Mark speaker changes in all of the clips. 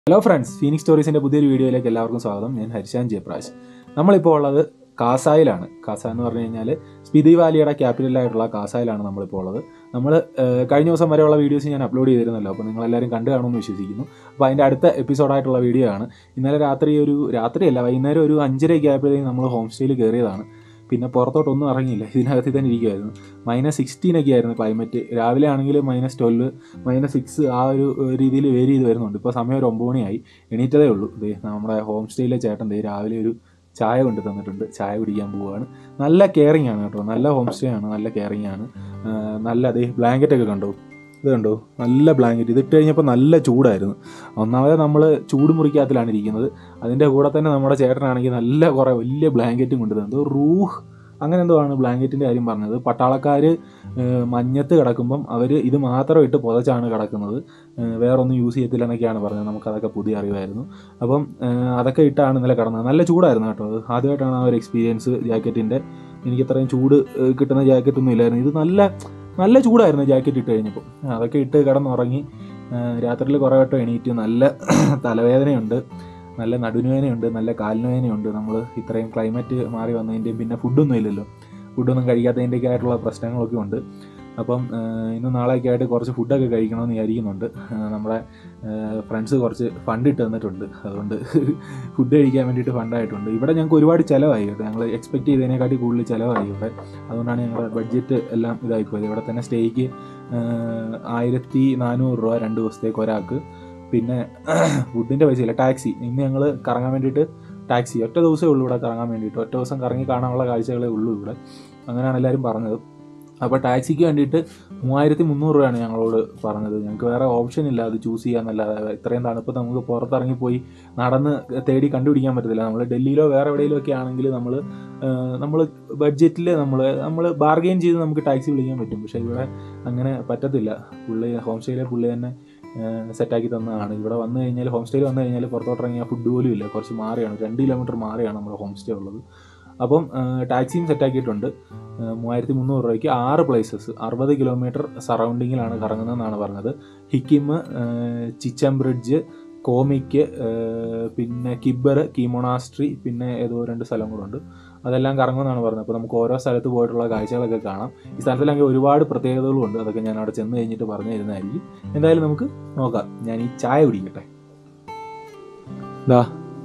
Speaker 1: Hello friends Phoenix സ്റ്റോറീസിന്റെ പുതിയൊരു വീഡിയോയിലേക്ക് എല്ലാവർക്കും സ്വാഗതം ഞാൻ ഹരിശാൻ ജയപ്രാജ് നമ്മളിപ്പോൾ ഉള്ളത് കാസായിലാണ് കാസ എന്ന് പറഞ്ഞു കഴിഞ്ഞാൽ സ്പിതി വാലിയുടെ ക്യാപിറ്റലായിട്ടുള്ള കാസായിലാണ് നമ്മളിപ്പോൾ ഉള്ളത് നമ്മൾ കഴിഞ്ഞ ദിവസം വരെയുള്ള വീഡിയോസ് ഞാൻ അപ്ലോഡ് ചെയ്തിരുന്നല്ലോ അപ്പോൾ നിങ്ങളെല്ലാവരും കണ്ടു കാണുമെന്ന് വിശ്വസിക്കുന്നു അപ്പോൾ അതിൻ്റെ അടുത്ത എപ്പിസോഡായിട്ടുള്ള വീഡിയോ ആണ് ഇന്നലെ രാത്രി ഒരു രാത്രിയല്ല വൈകുന്നേരം ഒരു അഞ്ചരയൊക്കെ ആയപ്പോഴത്തേക്കും നമ്മൾ ഹോം സ്റ്റേയിൽ കയറിയതാണ് പിന്നെ പുറത്തോട്ടൊന്നും ഇറങ്ങിയില്ല ഇതിനകത്ത് തന്നെ ഇരിക്കുമായിരുന്നു മൈനസ് സിക്സ്റ്റീൻ ഒക്കെ ആയിരുന്നു ക്ലൈമറ്റ് രാവിലെ ആണെങ്കിൽ മൈനസ് ട്വൽവ് മൈനസ് സിക്സ് ആ ഒരു രീതിയിൽ വേരി ചെയ്ത് വരുന്നുണ്ട് ഇപ്പോൾ സമയം ഒരു ഒമ്പത് മണിയായി എണീറ്റതേ ഉള്ളൂ ദേ നമ്മുടെ ഹോം സ്റ്റേയിലെ ചേട്ടൻ ദേ രാവിലെ ഒരു ചായ കൊണ്ട് തന്നിട്ടുണ്ട് ചായ കുടിക്കാൻ പോവുകയാണ് നല്ല കെയറിങ് ആണ് കേട്ടോ നല്ല ഹോം സ്റ്റേ ആണ് നല്ല കെയറിങ് ആണ് ആ, നല്ല അതേ ബ്ലാങ്കറ്റ് ഒക്കെ കണ്ടോ ഇത് കണ്ടോ നല്ല ബ്ലാങ്കറ്റ് ഇതിട്ട് കഴിഞ്ഞപ്പോൾ നല്ല ചൂടായിരുന്നു ഒന്നാമത് നമ്മൾ ചൂട് മുറിക്കാത്തിലാണ് ഇരിക്കുന്നത് അതിൻ്റെ കൂടെ തന്നെ നമ്മുടെ ചേട്ടനാണെങ്കിൽ നല്ല കുറേ വലിയ ബ്ലാങ്കറ്റും കൊണ്ട് തന്നത് റൂഹ് അങ്ങനെ എന്തോ ആണ് ബ്ലാങ്കറ്റിൻ്റെ കാര്യം പറഞ്ഞത് പട്ടാളക്കാർ മഞ്ഞത്ത് കിടക്കുമ്പം അവർ ഇത് മാത്രം ഇട്ട് പുതച്ചാണ് കിടക്കുന്നത് ഏഹ് വേറൊന്നും യൂസ് ചെയ്യത്തില്ല എന്നൊക്കെയാണ് പറഞ്ഞത് നമുക്കതൊക്കെ പുതിയ അറിവായിരുന്നു അപ്പം ഏഹ് അതൊക്കെ ഇട്ടാണ് ഇന്നലെ കിടന്നത് നല്ല ചൂടായിരുന്നു കേട്ടോ അത് ആദ്യമായിട്ടാണ് ആ ഒരു എക്സ്പീരിയൻസ് ജാക്കറ്റിൻ്റെ എനിക്ക് അത്രയും ചൂട് ഏഹ് കിട്ടുന്ന ജാക്കറ്റൊന്നും ഇല്ലായിരുന്നു ഇത് നല്ല നല്ല ചൂടായിരുന്നു ജാക്കറ്റ് ഇട്ട് കഴിഞ്ഞപ്പോൾ അതൊക്കെ ഇട്ട് കിടന്നുറങ്ങി രാത്രിയിൽ കുറേ വട്ടം എണീറ്റ് നല്ല തലവേദനയുണ്ട് നല്ല നടുനുവേദനയുണ്ട് നല്ല കാലിനുവേദനയുണ്ട് നമ്മൾ ഇത്രയും ക്ലൈമറ്റ് മാറി വന്നതിൻ്റെയും പിന്നെ ഫുഡൊന്നും ഇല്ലല്ലോ ഫുഡൊന്നും കഴിക്കാത്തതിൻ്റെയൊക്കെ ആയിട്ടുള്ള പ്രശ്നങ്ങളൊക്കെ ഉണ്ട് അപ്പം ഏഹ് ഇന്ന് നാളെയൊക്കെ ആയിട്ട് കുറച്ച് ഫുഡൊക്കെ കഴിക്കണമെന്ന് വിചാരിക്കുന്നുണ്ട് ഏഹ് നമ്മുടെ ഫ്രണ്ട്സ് കുറച്ച് ഫണ്ട് ഇട്ട് തന്നിട്ടുണ്ട് അതുകൊണ്ട് ഫുഡ് കഴിക്കാൻ വേണ്ടിയിട്ട് ഫണ്ടായിട്ടുണ്ട് ഇവിടെ ഞങ്ങൾക്ക് ഒരുപാട് ചിലവായി കേട്ടോ ഞങ്ങൾ എക്സ്പെക്ട് ചെയ്തതിനെക്കാട്ടി കൂടുതൽ ചിലവായി ഇവിടെ അതുകൊണ്ടാണ് ഞങ്ങളുടെ ബഡ്ജറ്റ് എല്ലാം ഇതായിപ്പോയത് ഇവിടെ തന്നെ സ്റ്റേക്ക് ആയിരത്തി നാനൂറ് രൂപ രണ്ട് ദിവസത്തേക്ക് ഒരാൾക്ക് പിന്നെ ഫുഡിൻ്റെ പൈസയില്ല ടാക്സി ഇന്ന് ഞങ്ങൾ കറങ്ങാൻ വേണ്ടിയിട്ട് ടാക്സി ഒറ്റ ദിവസമേ ഉള്ളൂ ഇവിടെ കറങ്ങാൻ വേണ്ടിയിട്ട് ഒറ്റ ദിവസം കറങ്ങി കാണാനുള്ള കാഴ്ചകളേ ഉള്ളൂ ഇവിടെ അങ്ങനെയാണ് എല്ലാവരും പറഞ്ഞത് അപ്പോൾ ടാക്സിക്ക് വേണ്ടിയിട്ട് മൂവായിരത്തി മുന്നൂറ് രൂപയാണ് ഞങ്ങളോട് പറഞ്ഞത് ഞങ്ങൾക്ക് വേറെ ഓപ്ഷൻ ഇല്ല അത് ചൂസ് ചെയ്യാന്നല്ലാതെ ഇത്രയും തണുപ്പ് നമുക്ക് പുറത്തിറങ്ങി പോയി നടന്ന് തേടി കണ്ടുപിടിക്കാൻ പറ്റത്തില്ല നമ്മൾ ഡൽഹിയിലോ വേറെ എവിടെയെങ്കിലും ഒക്കെ ആണെങ്കിൽ നമ്മൾ നമ്മൾ ബഡ്ജറ്റിൽ നമ്മൾ നമ്മൾ ബാർഗെയിൻ ചെയ്ത് നമുക്ക് ടാക്സി വിളിക്കാൻ പറ്റും പക്ഷേ ഇവിടെ അങ്ങനെ പറ്റത്തില്ല പുള്ളി ഹോം സ്റ്റേയിലെ പുള്ളി തന്നെ സെറ്റാക്കി തന്നതാണ് ഇവിടെ വന്നു കഴിഞ്ഞാൽ ഹോം സ്റ്റേയിൽ വന്നു കഴിഞ്ഞാൽ പുറത്തോട്ടിറങ്ങിയ ഫുഡ് പോലും ഇല്ല കുറച്ച് മാറിയാണ് രണ്ട് കിലോമീറ്റർ മാറിയാണ് നമ്മുടെ ഹോം സ്റ്റേ ഉള്ളത് അപ്പം ടാക്സിയും സെറ്റാക്കിയിട്ടുണ്ട് മൂവായിരത്തി മുന്നൂറ് രൂപയ്ക്ക് ആറ് പ്ലേസസ് അറുപത് കിലോമീറ്റർ സറൗണ്ടിങ്ങിലാണ് കറങ്ങുന്നതെന്നാണ് പറഞ്ഞത് ഹിക്കിം ചിച്ചം ബ്രിഡ്ജ് കോമിക്ക് പിന്നെ കിബ്ബർ കീമോണാസ്ട്രി പിന്നെ ഏതോ രണ്ട് സ്ഥലം കൂടെ ഉണ്ട് അതെല്ലാം കറങ്ങുമെന്നാണ് പറഞ്ഞത് അപ്പോൾ നമുക്ക് ഓരോ സ്ഥലത്ത് പോയിട്ടുള്ള കാഴ്ചകളൊക്കെ കാണാം ഈ സ്ഥലത്തിലൊക്കെ ഒരുപാട് പ്രത്യേകതകളും ഉണ്ട് അതൊക്കെ ഞാൻ അവിടെ ചെന്ന് കഴിഞ്ഞിട്ട് പറഞ്ഞു തരുന്നതായിരിക്കും എന്തായാലും നമുക്ക് നോക്കാം ഞാൻ ഈ ചായ കുടിക്കട്ടെ ഇതാ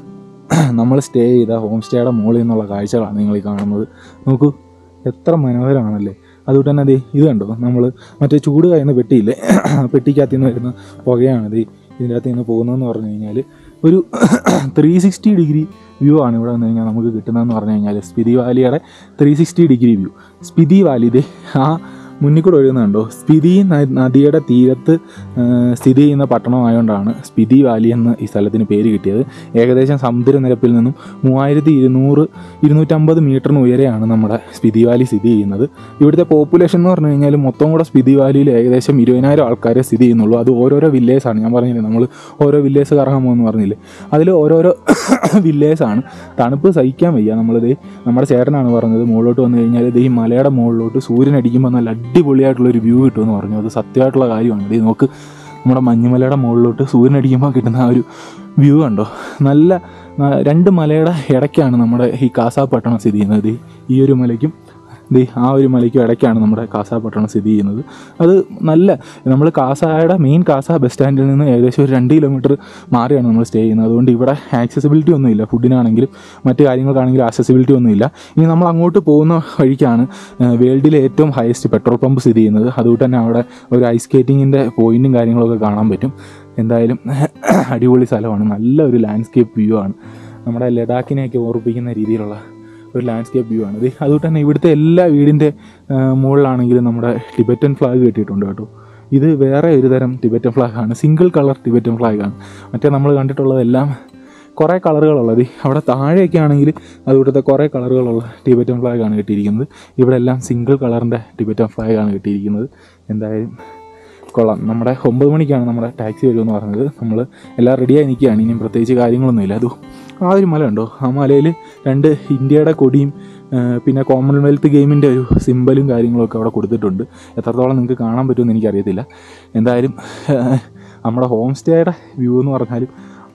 Speaker 1: നമ്മൾ സ്റ്റേ ചെയ്ത ഹോം സ്റ്റേയുടെ മുകളിൽ നിന്നുള്ള കാഴ്ചകളാണ് നിങ്ങൾ ഈ കാണുന്നത് നോക്കൂ എത്ര മനോഹരമാണല്ലേ അതുകൊണ്ട് തന്നെ അതെ ഇത് കണ്ടോ നമ്മൾ മറ്റേ ചൂട് കഴിയുന്ന പെട്ടിയില്ലേ പെട്ടിക്കകത്ത് നിന്ന് വരുന്ന പുകയാണിത് ഇതിൻ്റെ അകത്ത് നിന്ന് പോകുന്നതെന്ന് പറഞ്ഞു കഴിഞ്ഞാൽ ഒരു ത്രീ സിക്സ്റ്റി ഡിഗ്രി വ്യൂ ആണ് ഇവിടെ വന്നു കഴിഞ്ഞാൽ നമുക്ക് കിട്ടുന്നതെന്ന് പറഞ്ഞു കഴിഞ്ഞാൽ സ്പിതി വാലിയുടെ three sixty degree view Spiti valley ഇത് ആ മുന്നിൽ കൂടെ ഒഴുകുന്നുണ്ടോ സ്പിതി ന- നദിയുടെ തീരത്ത് ആ, സ്ഥിതി ചെയ്യുന്ന പട്ടണമായതുകൊണ്ടാണ് സ്പിതി വാലി എന്ന് ഈ സ്ഥലത്തിന് പേര് കിട്ടിയത് ഏകദേശം സമുദ്രനിരപ്പിൽ നിന്നും മൂവായിരത്തി ഇരുന്നൂറ് ഇരുന്നൂറ്റമ്പത് മീറ്ററിന് ഉയരെയാണ് നമ്മുടെ സ്പിതി വാലി സ്ഥിതി ചെയ്യുന്നത് ഇവിടുത്തെ പോപ്പുലേഷൻ എന്ന് പറഞ്ഞു കഴിഞ്ഞാൽ മൊത്തം കൂടെ സ്പിതി വാലിയിൽ ഏകദേശം ഇരുപതിനായിരം ആൾക്കാരെ സ്ഥിതി ചെയ്യുന്നുള്ളൂ അത് ഓരോരോ വില്ലേജാണ് ഞാൻ പറഞ്ഞില്ലേ നമ്മൾ ഓരോ വില്ലേജ് കറങ്ങാൻ പോകുമെന്ന് പറഞ്ഞില്ലേ അതിൽ ഓരോരോ വില്ലേജാണ് തണുപ്പ് സഹിക്കാൻ വയ്യ നമ്മളിത് നമ്മുടെ ചേട്ടനാണ് പറഞ്ഞത് മുകളിലോട്ട് വന്നു കഴിഞ്ഞാൽ ഇത് ഈ മലയുടെ മുകളിലോട്ട് സൂര്യൻ അടിക്കുമ്പോൾ നല്ല അടിപൊളിയായിട്ടുള്ളൊരു വ്യൂ കിട്ടുമെന്ന് പറഞ്ഞു അത് സത്യമായിട്ടുള്ള കാര്യമാണ് ഇത് നോക്ക് നമ്മുടെ മഞ്ഞുമലയുടെ മുകളിലോട്ട് സൂര്യൻ അടിക്കുമ്പോൾ കിട്ടുന്ന ആ ഒരു വ്യൂ കണ്ടോ നല്ല ന- രണ്ട് മലയുടെ ഇടയ്ക്കാണ് നമ്മുടെ ഈ കാസാപട്ടണം സ്ഥിതി ചെയ്യുന്നത് ഈ ഒരു മലയ്ക്കും ദേ ആ ഒരു മലയ്ക്കും ഇടയ്ക്കാണ് നമ്മുടെ കാസാപട്ടണം സ്ഥിതി ചെയ്യുന്നത് അത് നല്ല നമ്മൾ കാസായുടെ മെയിൻ കാസ ബസ് സ്റ്റാൻഡിൽ നിന്ന് ഏകദേശം ഒരു രണ്ട് കിലോമീറ്റർ മാറിയാണ് നമ്മൾ സ്റ്റേ ചെയ്യുന്നത് അതുകൊണ്ട് ഇവിടെ ആക്സസിബിലിറ്റി ഒന്നുമില്ല ഫുഡിനാണെങ്കിലും മറ്റു കാര്യങ്ങൾക്കാണെങ്കിലും ആക്സസിബിലിറ്റി ഒന്നുമില്ല ഇനി നമ്മൾ അങ്ങോട്ട് പോകുന്ന വഴിക്കാണ് ഏഹ്, വേൾഡിലെ ഏറ്റവും ഹയസ്റ്റ് പെട്രോൾ പമ്പ് സ്ഥിതി ചെയ്യുന്നത് അതുകൊണ്ട് തന്നെ അവിടെ ഒരു ഐസ് സ്കേറ്റിങ്ങിൻ്റെ പോയിന്റും കാര്യങ്ങളൊക്കെ കാണാൻ പറ്റും എന്തായാലും അടിപൊളി സ്ഥലമാണ് നല്ല ഒരു ലാൻഡ്സ്കേപ്പ് വ്യൂ ആണ് നമ്മുടെ ലഡാക്കിനെയൊക്കെ ഓർപ്പിക്കുന്ന രീതിയിലുള്ള ഒരു ലാൻഡ്സ്കേപ്പ് വ്യൂ ആണ് ഇത് അതുകൊണ്ട് തന്നെ ഇവിടുത്തെ എല്ലാ വീടിൻ്റെ മുകളിലാണെങ്കിലും നമ്മുടെ ടിബറ്റൻ ഫ്ലാഗ് കെട്ടിയിട്ടുണ്ട് കേട്ടോ ഇത് വേറെ ഒരു തരം ടിബറ്റൻ ഫ്ലാഗാണ് സിംഗിൾ കളർ ടിബറ്റൻ ഫ്ലാഗാണ് മറ്റേ നമ്മൾ കണ്ടിട്ടുള്ളതെല്ലാം കുറേ കളറുകളുള്ളത് അവിടെ താഴെയൊക്കെ ആണെങ്കിൽ അതുകൂടത്തെ കുറേ കളറുകളുള്ള ടിബറ്റൻ ഫ്ലാഗാണ് കിട്ടിയിരിക്കുന്നത് ഇവിടെ എല്ലാം സിംഗിൾ കളറിൻ്റെ ടിബറ്റൻ ഫ്ലാഗാണ് കിട്ടിയിരിക്കുന്നത് എന്തായാലും കൊള്ളാം നമ്മുടെ ഒമ്പത് മണിക്കാണ് നമ്മുടെ ടാക്സി വരുമെന്ന് പറഞ്ഞത് നമ്മൾ എല്ലാം റെഡിയായി നിൽക്കുകയാണ് ഇനിയും പ്രത്യേകിച്ച് കാര്യങ്ങളൊന്നുമില്ല അത് ആ ഒരു മല ഉണ്ടോ ആ മലയിൽ രണ്ട് ഇന്ത്യയുടെ കൊടിയും ആ, പിന്നെ കോമൺവെൽത്ത് ഗെയിമിൻ്റെ ഒരു സിമ്പലും കാര്യങ്ങളൊക്കെ അവിടെ കൊടുത്തിട്ടുണ്ട് എത്രത്തോളം നിങ്ങൾക്ക് കാണാൻ പറ്റുമെന്ന് എനിക്കറിയത്തില്ല എന്തായാലും നമ്മുടെ ഹോം സ്റ്റേയുടെ വ്യൂ എന്ന് പറഞ്ഞാലും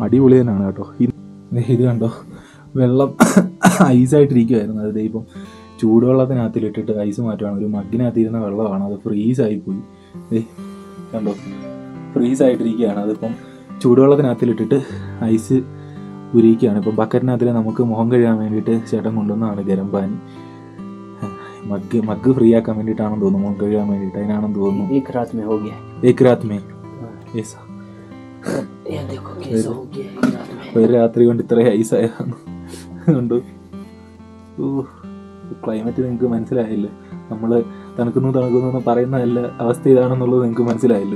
Speaker 1: അടിപൊളി തന്നെയാണ് കേട്ടോ ഇത് ദേ ഇത് കണ്ടോ വെള്ളം ഐസായിട്ടിരിക്കുമായിരുന്നു അത് ദേ ഇപ്പം ചൂടുവെള്ളത്തിനകത്തിലിട്ടിട്ട് ഐസ് മാറ്റുവാണ് ഒരു മഗ്ഗിനകത്തിരുന്ന വെള്ളമാണ് അത് ഫ്രീസായി പോയി ദേ കണ്ടോ ഫ്രീസായിട്ടിരിക്കുകയാണ് അതിപ്പം ചൂടുവെള്ളത്തിനകത്തിലിട്ടിട്ട് ഐസ് ഉരിക്കുകയാണ് ഇപ്പം ബക്കറ്റിനകത്തിൽ നമുക്ക് മുഖം കഴുകാൻ വേണ്ടിയിട്ട് ചേട്ടൻ കൊണ്ടുവന്നതാണ് ഗരം പാനി മഗ് മഗ് ഫ്രീ ആക്കാൻ വേണ്ടിയിട്ടാണെന്ന് തോന്നുന്നു മുഖം കഴുകാൻ വേണ്ടിയിട്ട് അതിനാണെന്ന് തോന്നുന്നു
Speaker 2: एक रात में हो गया
Speaker 1: ഏക് രാത് മേ യെസ്
Speaker 2: ये देखो कैसा हो गया एक रात में
Speaker 1: ഒരു രാത്രി കൊണ്ട് ഇത്രയും ഐസായതാണ് കൊണ്ട് ഓ ക്ലൈമറ്റ് നിങ്ങൾക്ക് മനസ്സിലായില്ല നമ്മൾ തണുക്കുന്നു തണുക്കുന്നു എന്ന് പറയുന്നതല്ല അവസ്ഥ ഇതാണെന്നുള്ളത് നിങ്ങൾക്ക് മനസ്സിലായല്ലോ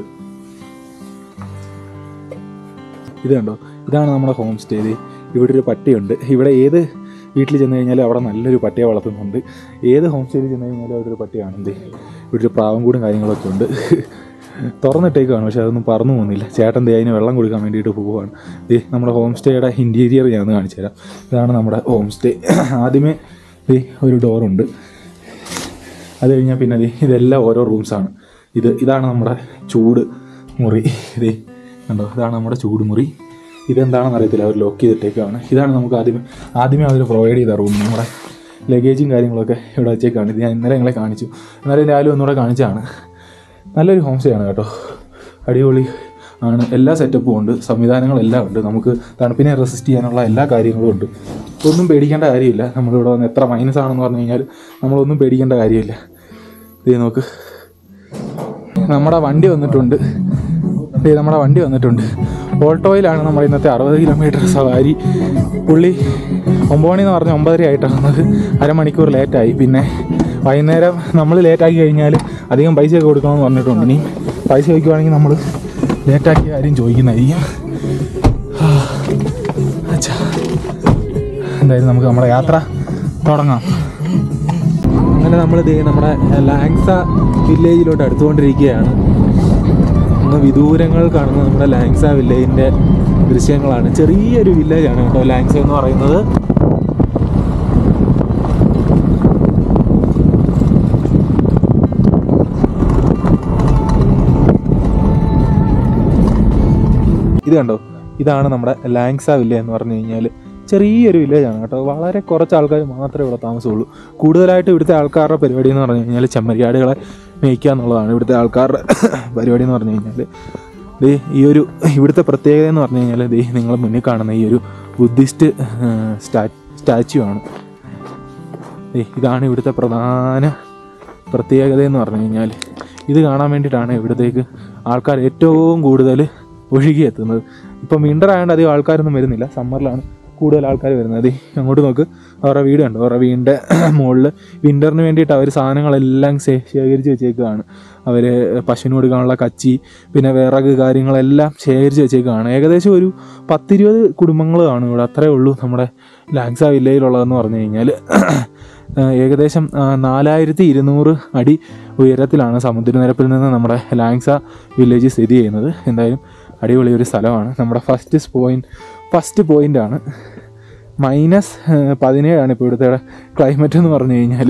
Speaker 1: ഇത് കണ്ടോ ഇതാണ് നമ്മുടെ ഹോം സ്റ്റേ ഇത് ഇവിടെ ഒരു പട്ടിയുണ്ട് ഇവിടെ ഏത് വീട്ടിൽ ചെന്ന് കഴിഞ്ഞാലും അവിടെ നല്ലൊരു പട്ടിയെ വളർത്തുന്നുണ്ട് ഏത് ഹോം സ്റ്റേയിൽ ചെന്ന് കഴിഞ്ഞാലും അവിടെ ഒരു പട്ടി കാണുന്നത് ഇവിടെ ഒരു പ്രാവും കൂടും കാര്യങ്ങളൊക്കെ ഉണ്ട് തുറന്നിട്ടേക്കാണ് പക്ഷെ അതൊന്നും പറന്നു പോകുന്നില്ല ചേട്ടൻ ദേ അതിന് വെള്ളം കൊടുക്കാൻ വേണ്ടിയിട്ട് പോവുകയാണ് ദേ നമ്മുടെ ഹോം സ്റ്റേയുടെ ഇൻറ്റീരിയർ ഞാൻ കാണിച്ചു തരാം ഇതാണ് നമ്മുടെ ഹോം സ്റ്റേ ആദ്യമേ ദേ ഒരു ഡോറുണ്ട് അത് കഴിഞ്ഞാൽ പിന്നെ ദേ ഇതെല്ലാം ഓരോ റൂംസാണ് ഇത് ഇതാണ് നമ്മുടെ ചൂട് മുറി ഇതേ കണ്ടോ ഇതാണ് നമ്മുടെ ചൂട് മുറി ഇതെന്താണെന്ന് അറിയത്തില്ല അവർ ലോക്ക് ചെയ്തിട്ടേക്കാണ് ഇതാണ് നമുക്ക് ആദ്യമേ ആദ്യമേ അവർ പ്രൊവൈഡ് ചെയ്ത റൂം നമ്മുടെ ലഗേജും കാര്യങ്ങളൊക്കെ ഇവിടെ വെച്ചേക്കാണ് ഇത് ഞാൻ ഇന്നലെ നിങ്ങളെ കാണിച്ചു ഇന്നലെ രാവിലെ ഒന്നുകൂടെ കാണിച്ചതാണ് നല്ലൊരു ഹോം സ്റ്റേ ആണ് കേട്ടോ അടിപൊളി ആണ് എല്ലാ സെറ്റപ്പും ഉണ്ട് സംവിധാനങ്ങളെല്ലാം ഉണ്ട് നമുക്ക് തണുപ്പിനെ റെസിസ്റ്റ് ചെയ്യാനുള്ള എല്ലാ കാര്യങ്ങളും ഉണ്ട് ഒന്നും പേടിക്കേണ്ട കാര്യമില്ല നമ്മളിവിടെ വന്ന് എത്ര മൈനസ് ആണെന്ന് പറഞ്ഞു കഴിഞ്ഞാൽ നമ്മളൊന്നും പേടിക്കേണ്ട കാര്യമില്ല ഇത് നോക്ക് നമ്മുടെ വണ്ടി വന്നിട്ടുണ്ട് ദേ നമ്മുടെ വണ്ടി വന്നിട്ടുണ്ട് ഓൾട്ടോയിലാണ് നമ്മൾ ഇന്നത്തെ അറുപത് കിലോമീറ്റർ സവാരി പുള്ളി ഒമ്പത് മണി എന്ന് പറഞ്ഞ ഒമ്പതര ആയിട്ടാണ് വന്നത് അരമണിക്കൂർ ലേറ്റായി പിന്നെ വൈകുന്നേരം നമ്മൾ ലേറ്റാക്കി കഴിഞ്ഞാൽ അധികം പൈസയൊക്കെ കൊടുക്കണമെന്ന് പറഞ്ഞിട്ടുണ്ട് ഇനി പൈസ ചോദിക്കുവാണെങ്കിൽ നമ്മൾ ലേറ്റാക്കിയ കാര്യം ചോദിക്കുന്നതായിരിക്കും ആ, അച്ഛാ. എന്തായാലും നമുക്ക് നമ്മുടെ യാത്ര തുടങ്ങാം അങ്ങനെ നമ്മൾ ദേ നമ്മുടെ ലാങ്സ വില്ലേജിലോട്ട് അടുത്തുകൊണ്ടിരിക്കുകയാണ് അങ്ങ് വിദൂരങ്ങൾ കാണുന്ന നമ്മുടെ ലാങ്സ വില്ലേജിൻ്റെ ദൃശ്യങ്ങളാണ് ചെറിയൊരു വില്ലേജാണ് കേട്ടോ ലാങ്സ എന്ന് പറയുന്നത് ഇത് കണ്ടോ ഇതാണ് നമ്മുടെ ലാങ്സ വില്ലേജ് എന്ന് പറഞ്ഞു കഴിഞ്ഞാൽ ചെറിയൊരു വില്ലേജാണ് കേട്ടോ വളരെ കുറച്ച് ആൾക്കാർ മാത്രമേ ഇവിടെ താമസമുള്ളൂ കൂടുതലായിട്ട് ഇവിടുത്തെ ആൾക്കാരുടെ പരിപാടി എന്ന് പറഞ്ഞു കഴിഞ്ഞാൽ ചെമ്മരിയാടുകളെ മേയ്ക്കുക എന്നുള്ളതാണ് ഇവിടുത്തെ ആൾക്കാരുടെ പരിപാടി എന്ന് പറഞ്ഞു കഴിഞ്ഞാൽ ദേ ഈ ഒരു ഇവിടുത്തെ പ്രത്യേകത എന്ന് പറഞ്ഞു കഴിഞ്ഞാൽ ദേ നിങ്ങൾ മുന്നിൽ കാണുന്ന ഈ ഒരു ബുദ്ധിസ്റ്റ് സ്റ്റാ സ്റ്റാച്യു ആണ് ദേ ഇതാണ് ഇവിടുത്തെ പ്രധാന പ്രത്യേകത എന്ന് പറഞ്ഞു കഴിഞ്ഞാൽ ഇത് കാണാൻ വേണ്ടിയിട്ടാണ് ഇവിടത്തേക്ക് ആൾക്കാർ ഏറ്റവും കൂടുതൽ ഒഴുകിയെത്തുന്നത് ഇപ്പം വിൻ്റർ ആയതുകൊണ്ട് അധികം ആൾക്കാരൊന്നും വരുന്നില്ല സമ്മറിലാണ് കൂടുതൽ ആൾക്കാർ വരുന്നത് ദേ അങ്ങോട്ട് നോക്ക് അവരുടെ വീട് കണ്ടോ അവരുടെ വീടിൻ്റെ മുകളിൽ വിൻ്ററിന് വേണ്ടിയിട്ട് അവർ സാധനങ്ങളെല്ലാം ശേ ശേഖരിച്ച് വെച്ചേക്കുകയാണ് അവർ പശുവിന് കൊടുക്കാനുള്ള കച്ചി പിന്നെ വിറക് കാര്യങ്ങളെല്ലാം ശേഖരിച്ച് വെച്ചേക്കുകയാണ് ഏകദേശം ഒരു പത്തിരുപത് കുടുംബങ്ങൾ കാണും ഇവിടെ അത്രേ ഉള്ളൂ നമ്മുടെ ലാങ്സ വില്ലേജിലുള്ളതെന്ന് പറഞ്ഞു കഴിഞ്ഞാൽ ഏകദേശം ആ, നാലായിരത്തി ഇരുന്നൂറ് അടി ഉയരത്തിലാണ് സമുദ്രനിരപ്പിൽ നിന്ന് നമ്മുടെ ലാങ്സ വില്ലേജ് സ്ഥിതി ചെയ്യുന്നത് എന്തായാലും അടിപൊളി ഒരു സ്ഥലമാണ് നമ്മുടെ ഫസ്റ്റ് പോയിന്റ് ഫസ്റ്റ് പോയിൻ്റാണ് മൈനസ് പതിനേഴാണ് ഇപ്പോൾ ഇവിടുത്തെ ക്ലൈമറ്റ് എന്ന് പറഞ്ഞു കഴിഞ്ഞാൽ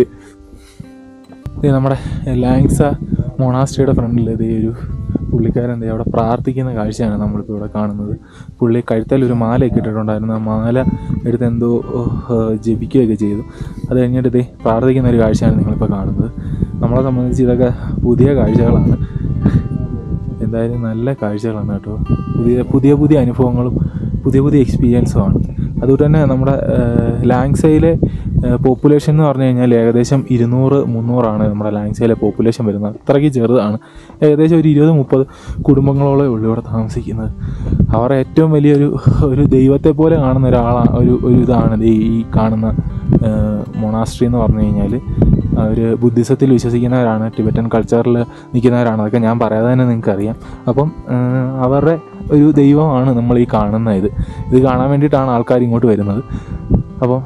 Speaker 1: ഇത് നമ്മുടെ ലാങ്സ മൊണാസ്ട്രിയുടെ ഫ്രണ്ടിൽ ഇത് ഒരു പുള്ളിക്കാരൻ ദേ അവിടെ പ്രാർത്ഥിക്കുന്ന കാഴ്ചയാണ് നമ്മളിപ്പോൾ ഇവിടെ കാണുന്നത് പുള്ളി കഴുത്തിൽ ഒരു മാലയൊക്കെ ഇട്ടിട്ടുണ്ടായിരുന്നു ആ മാല എടുത്ത് എന്തോ ഏഹ്, ജപിക്കുകയൊക്കെ ചെയ്തു അത് കഴിഞ്ഞിട്ട് ഇതേ പ്രാർത്ഥിക്കുന്ന ഒരു കാഴ്ചയാണ് നിങ്ങളിപ്പോൾ കാണുന്നത് നമ്മളെ സംബന്ധിച്ച് ഇതൊക്കെ പുതിയ കാഴ്ചകളാണ് എന്തായാലും നല്ല കാഴ്ചകളാണ് കേട്ടോ പുതിയ പുതിയ പുതിയ അനുഭവങ്ങളും പുതിയ പുതിയ എക്സ്പീരിയൻസുമാണ് അതുകൊണ്ട് തന്നെ നമ്മുടെ ഏഹ്, ലാങ്സയിലെ പോപ്പുലേഷൻ എന്ന് പറഞ്ഞു കഴിഞ്ഞാൽ ഏകദേശം ഇരുന്നൂറ് മുന്നൂറാണ് നമ്മുടെ ലാങ്സയിലെ പോപ്പുലേഷൻ വരുന്നത് അത്രയ്ക്ക് ചെറുതാണ് ഏകദേശം ഒരു ഇരുപത് മുപ്പത് കുടുംബങ്ങളോളേ ഉള്ളൂ ഇവിടെ താമസിക്കുന്നത് അവർ ഏറ്റവും വലിയൊരു ഒരു ദൈവത്തെ പോലെ കാണുന്ന ഒരാളാണ് ഒരു ഒരു ഇതാണ് ദേ ഈ കാണുന്ന മൊണാസ്ട്രി എന്ന് പറഞ്ഞു കഴിഞ്ഞാൽ അവർ ബുദ്ധിസത്തിൽ വിശ്വസിക്കുന്നവരാണ് ടിബറ്റൻ കൾച്ചറിൽ നിൽക്കുന്നവരാണ് അതൊക്കെ ഞാൻ പറയാതെ തന്നെ നിങ്ങൾക്കറിയാം അപ്പം ആ, അവരുടെ ഒരു ദൈവമാണ് നമ്മൾ ഈ കാണുന്ന ഇത് ഇത് കാണാൻ വേണ്ടിയിട്ടാണ് ആൾക്കാർ ഇങ്ങോട്ട് വരുന്നത് അപ്പം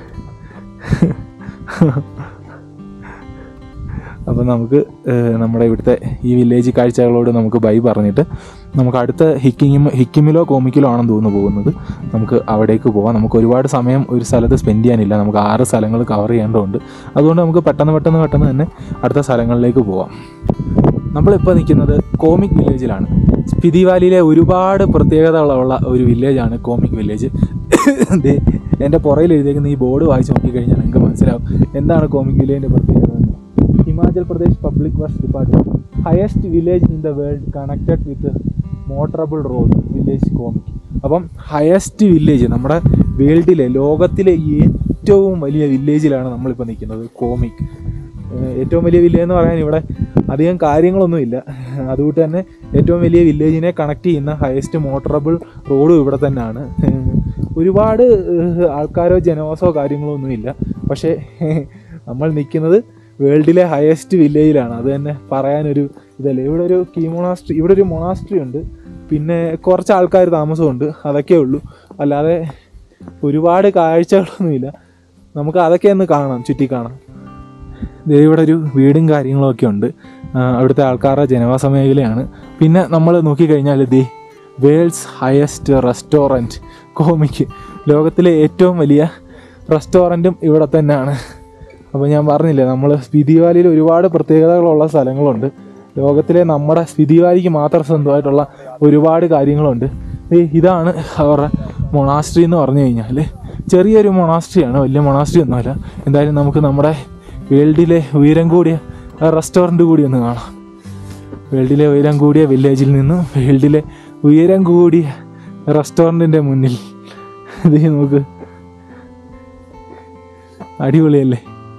Speaker 1: അപ്പം നമുക്ക് ഏഹ്, നമ്മുടെ ഇവിടുത്തെ ഈ വില്ലേജ് കാഴ്ചകളോട് നമുക്ക് ബൈ പറഞ്ഞിട്ട് നമുക്ക് അടുത്ത ഹിക്കിങ്ങും ഹിക്കിമിലോ കോമിക്കിലോ ആണെന്ന് തോന്നുന്നു പോകുന്നത് നമുക്ക് അവിടേക്ക് പോകാം നമുക്ക് ഒരുപാട് സമയം ഒരു സ്ഥലത്ത് സ്പെൻഡ് ചെയ്യാനില്ല നമുക്ക് ആറ് സ്ഥലങ്ങൾ കവർ ചെയ്യേണ്ടതുണ്ട് അതുകൊണ്ട് നമുക്ക് പെട്ടെന്ന് പെട്ടെന്ന് പെട്ടെന്ന് തന്നെ അടുത്ത സ്ഥലങ്ങളിലേക്ക് പോവാം നമ്മളിപ്പോൾ നിൽക്കുന്നത് കോമിക് വില്ലേജിലാണ് സ്പിതി വാലിയിലെ ഒരുപാട് പ്രത്യേകതകളുള്ള ഒരു വില്ലേജാണ് കോമിക് വില്ലേജ് ദേ എൻ്റെ പുറയിൽ എഴുതിയേക്കുന്ന ഈ ബോർഡ് വായിച്ച് നോക്കിക്കഴിഞ്ഞാൽ നിങ്ങൾക്ക് മനസ്സിലാവും എന്താണ് കോമിക് വില്ലേജിൻ്റെ പ്രത്യേകത എന്ന് Himachal Pradesh public works department highest village in the world connected with motorable road village Komic അപ്പം ഹയസ്റ്റ് വില്ലേജ് നമ്മുടെ വേൾഡിലെ ലോകത്തിലെ ഏറ്റവും വലിയ വില്ലേജിലാണ് നമ്മളിപ്പോൾ നിൽക്കുന്നത് കോമിക് ഏഹ് ഏറ്റവും വലിയ വില്ലേജ് എന്ന് പറയാൻ ഇവിടെ അധികം കാര്യങ്ങളൊന്നുമില്ല അതുകൊണ്ട് തന്നെ ഏറ്റവും വലിയ വില്ലേജിനെ കണക്ട് ചെയ്യുന്ന ഹയസ്റ്റ് മോട്ടറബിൾ റോഡും ഇവിടെ തന്നെയാണ് ഏഹ് ഒരുപാട് ഏഹ് ആൾക്കാരോ ജനവാസമോ കാര്യങ്ങളോ ഒന്നുമില്ല പക്ഷേ നമ്മൾ നിൽക്കുന്നത് വേൾഡിലെ ഹയസ്റ്റ് വില്ലേജിലാണ് അത് തന്നെ പറയാനൊരു ഇതല്ലേ ഇവിടെ ഒരു കീ മൊണാസ്ട്രി ഇവിടെ ഒരു മൊണാസ്ട്രി ഉണ്ട് പിന്നെ കുറച്ച് ആൾക്കാർ താമസമുണ്ട് അതൊക്കെ ഉള്ളൂ അല്ലാതെ ഒരുപാട് കാഴ്ചകളൊന്നുമില്ല നമുക്ക് അതൊക്കെ ഒന്ന് കാണാം ചുറ്റി കാണാം ദേ ഇവിടെ ഒരു വീടും കാര്യങ്ങളൊക്കെ ഉണ്ട് ആ, അവിടുത്തെ ആൾക്കാരുടെ ജനവാസ മേഖലയാണ് പിന്നെ നമ്മൾ നോക്കിക്കഴിഞ്ഞാൽ ദേ വേൾഡ്സ് ഹയസ്റ്റ് റെസ്റ്റോറൻറ്റ് കോമിക്ക് ലോകത്തിലെ ഏറ്റവും വലിയ റെസ്റ്റോറൻറ്റും ഇവിടെ തന്നെയാണ് അപ്പോൾ ഞാൻ പറഞ്ഞില്ലേ നമ്മൾ സ്പിതി വാലിയിൽ ഒരുപാട് പ്രത്യേകതകളുള്ള സ്ഥലങ്ങളുണ്ട് ലോകത്തിലെ നമ്മുടെ സ്പിതി വാലിക്ക് മാത്രം സ്വന്തമായിട്ടുള്ള ഒരുപാട് കാര്യങ്ങളുണ്ട് ദേ ഇതാണ് അവരുടെ മൊണാസ്ട്രി എന്ന് പറഞ്ഞു കഴിഞ്ഞാൽ ചെറിയൊരു മൊണാസ്ട്രിയാണ് വലിയ മൊണാസ്ട്രി ഒന്നുമല്ല എന്തായാലും നമുക്ക് നമ്മുടെ വേൾഡിലെ ഉയരം കൂടിയ റെസ്റ്റോറൻറ്റ് കൂടി ഒന്ന് കാണാം വേൾഡിലെ ഉയരം കൂടിയ വില്ലേജിൽ നിന്നും വേൾഡിലെ ഉയരം കൂടിയ റെസ്റ്റോറൻറ്റിൻ്റെ മുന്നിൽ ഇത് നമുക്ക് അടിപൊളിയല്ലേ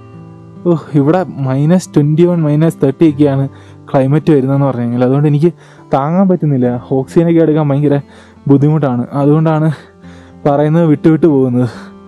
Speaker 1: ഓ ഇവിടെ minus twenty one minus thirty ഒക്കെയാണ് ക്ലൈമറ്റ് വരുന്നതെന്ന് പറഞ്ഞു കഴിഞ്ഞാൽ അതുകൊണ്ട് എനിക്ക് താങ്ങാൻ പറ്റുന്നില്ല ഓക്സിജനൊക്കെ എടുക്കാൻ ഭയങ്കര ബുദ്ധിമുട്ടാണ് അതുകൊണ്ടാണ് പറയുന്നത് വിട്ടു വിട്ടു പോകുന്നത്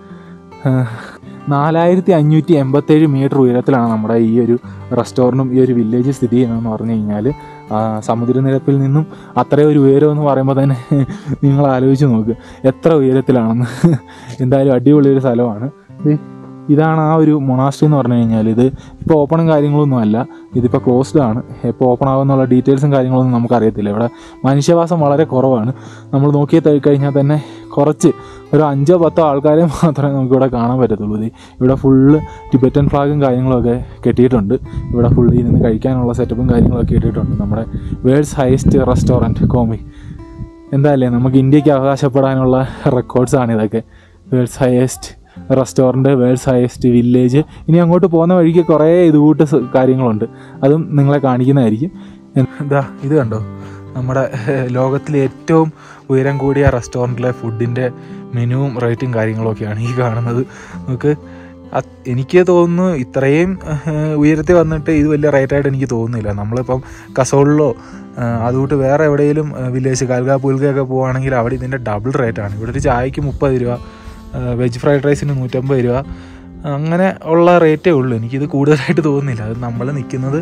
Speaker 1: ആ, നാലായിരത്തി അഞ്ഞൂറ്റി എൺപത്തേഴ് മീറ്റർ ഉയരത്തിലാണ് നമ്മുടെ ഈ ഒരു റെസ്റ്റോറൻറ്റും ഈ ഒരു വില്ലേജ് സ്ഥിതി ചെയ്യുന്നതെന്ന് പറഞ്ഞു കഴിഞ്ഞാൽ ആ, സമുദ്രനിരപ്പിൽ നിന്നും അത്രയും ഒരു ഉയരം എന്ന് പറയുമ്പോൾ തന്നെ നിങ്ങൾ ആലോചിച്ച് നോക്ക് എത്ര ഉയരത്തിലാണെന്ന് എന്തായാലും അടിപൊളി ഒരു സ്ഥലമാണ് ദേ, ഇതാണ് ആ ഒരു മൊണാസ്ട്രി എന്ന് പറഞ്ഞു കഴിഞ്ഞാൽ ഇത് ഇപ്പോൾ ഓപ്പണും കാര്യങ്ങളൊന്നും അല്ല ഇതിപ്പോൾ ക്ലോസ്ഡ് ആണ് എപ്പോൾ ഓപ്പൺ ആകുമെന്നുള്ള ഡീറ്റെയിൽസും കാര്യങ്ങളൊന്നും നമുക്കറിയത്തില്ല ഇവിടെ മനുഷ്യവാസം വളരെ കുറവാണ് നമ്മൾ നോക്കി ത- കഴിഞ്ഞാൽ തന്നെ കുറച്ച് ഒരു അഞ്ചോ പത്തോ ആൾക്കാരെ മാത്രമേ നമുക്കിവിടെ കാണാൻ പറ്റത്തുള്ളൂ ഇത് ഇവിടെ ഫുള്ള് ടിബറ്റൻ ഫ്ലാഗും കാര്യങ്ങളൊക്കെ കെട്ടിയിട്ടുണ്ട് ഇവിടെ ഫുള്ള് ഇരുന്ന് കഴിക്കാനുള്ള സെറ്റപ്പും കാര്യങ്ങളൊക്കെ ഇട്ടിട്ടുണ്ട് നമ്മുടെ വേൾഡ്സ് ഹയസ്റ്റ് റെസ്റ്റോറൻറ്റ് കോമി എന്തായാലേ നമുക്ക് ഇന്ത്യക്ക് അവകാശപ്പെടാനുള്ള റെക്കോർഡ്സാണ് ഇതൊക്കെ world's highest restaurant world's highest village ഇനി അങ്ങോട്ട് പോകുന്ന വഴിക്ക് കുറേ ഇതുകൂട്ട് സ- കാര്യങ്ങളുണ്ട് അതും നിങ്ങളെ കാണിക്കുന്നതായിരിക്കും എന്താ ഇത് കണ്ടോ നമ്മുടെ ഏഹ്, ലോകത്തിലെ ഏറ്റവും ഉയരം കൂടിയ റെസ്റ്റോറൻറ്റിലെ ഫുഡിൻ്റെ മെനുവും റേറ്റും കാര്യങ്ങളൊക്കെയാണ് ഈ കാണുന്നത് നമുക്ക് അത് എനിക്ക് തോന്നുന്നു ഇത്രയും ഏഹ്, ഉയരത്തിൽ വന്നിട്ട് ഇത് വലിയ റേറ്റായിട്ട് എനിക്ക് തോന്നുന്നില്ല നമ്മളിപ്പം കസോളിലോ അതുകൊണ്ട് വേറെ എവിടെയെങ്കിലും വില്ലേജ് കാൽഗ പുൽഗയൊക്കെ പോവുകയാണെങ്കിൽ അവിടെ ഇതിൻ്റെ ഡബിൾ റേറ്റാണ് ഇവിടെ ഒരു ചായക്ക് മുപ്പത് രൂപ വെജ് ഫ്രൈഡ് റൈസിന് നൂറ്റമ്പത് രൂപ അങ്ങനെ ഉള്ള റേറ്റേ ഉള്ളൂ എനിക്കിത് കൂടുതലായിട്ട് തോന്നുന്നില്ല അത് നമ്മൾ നിൽക്കുന്നത്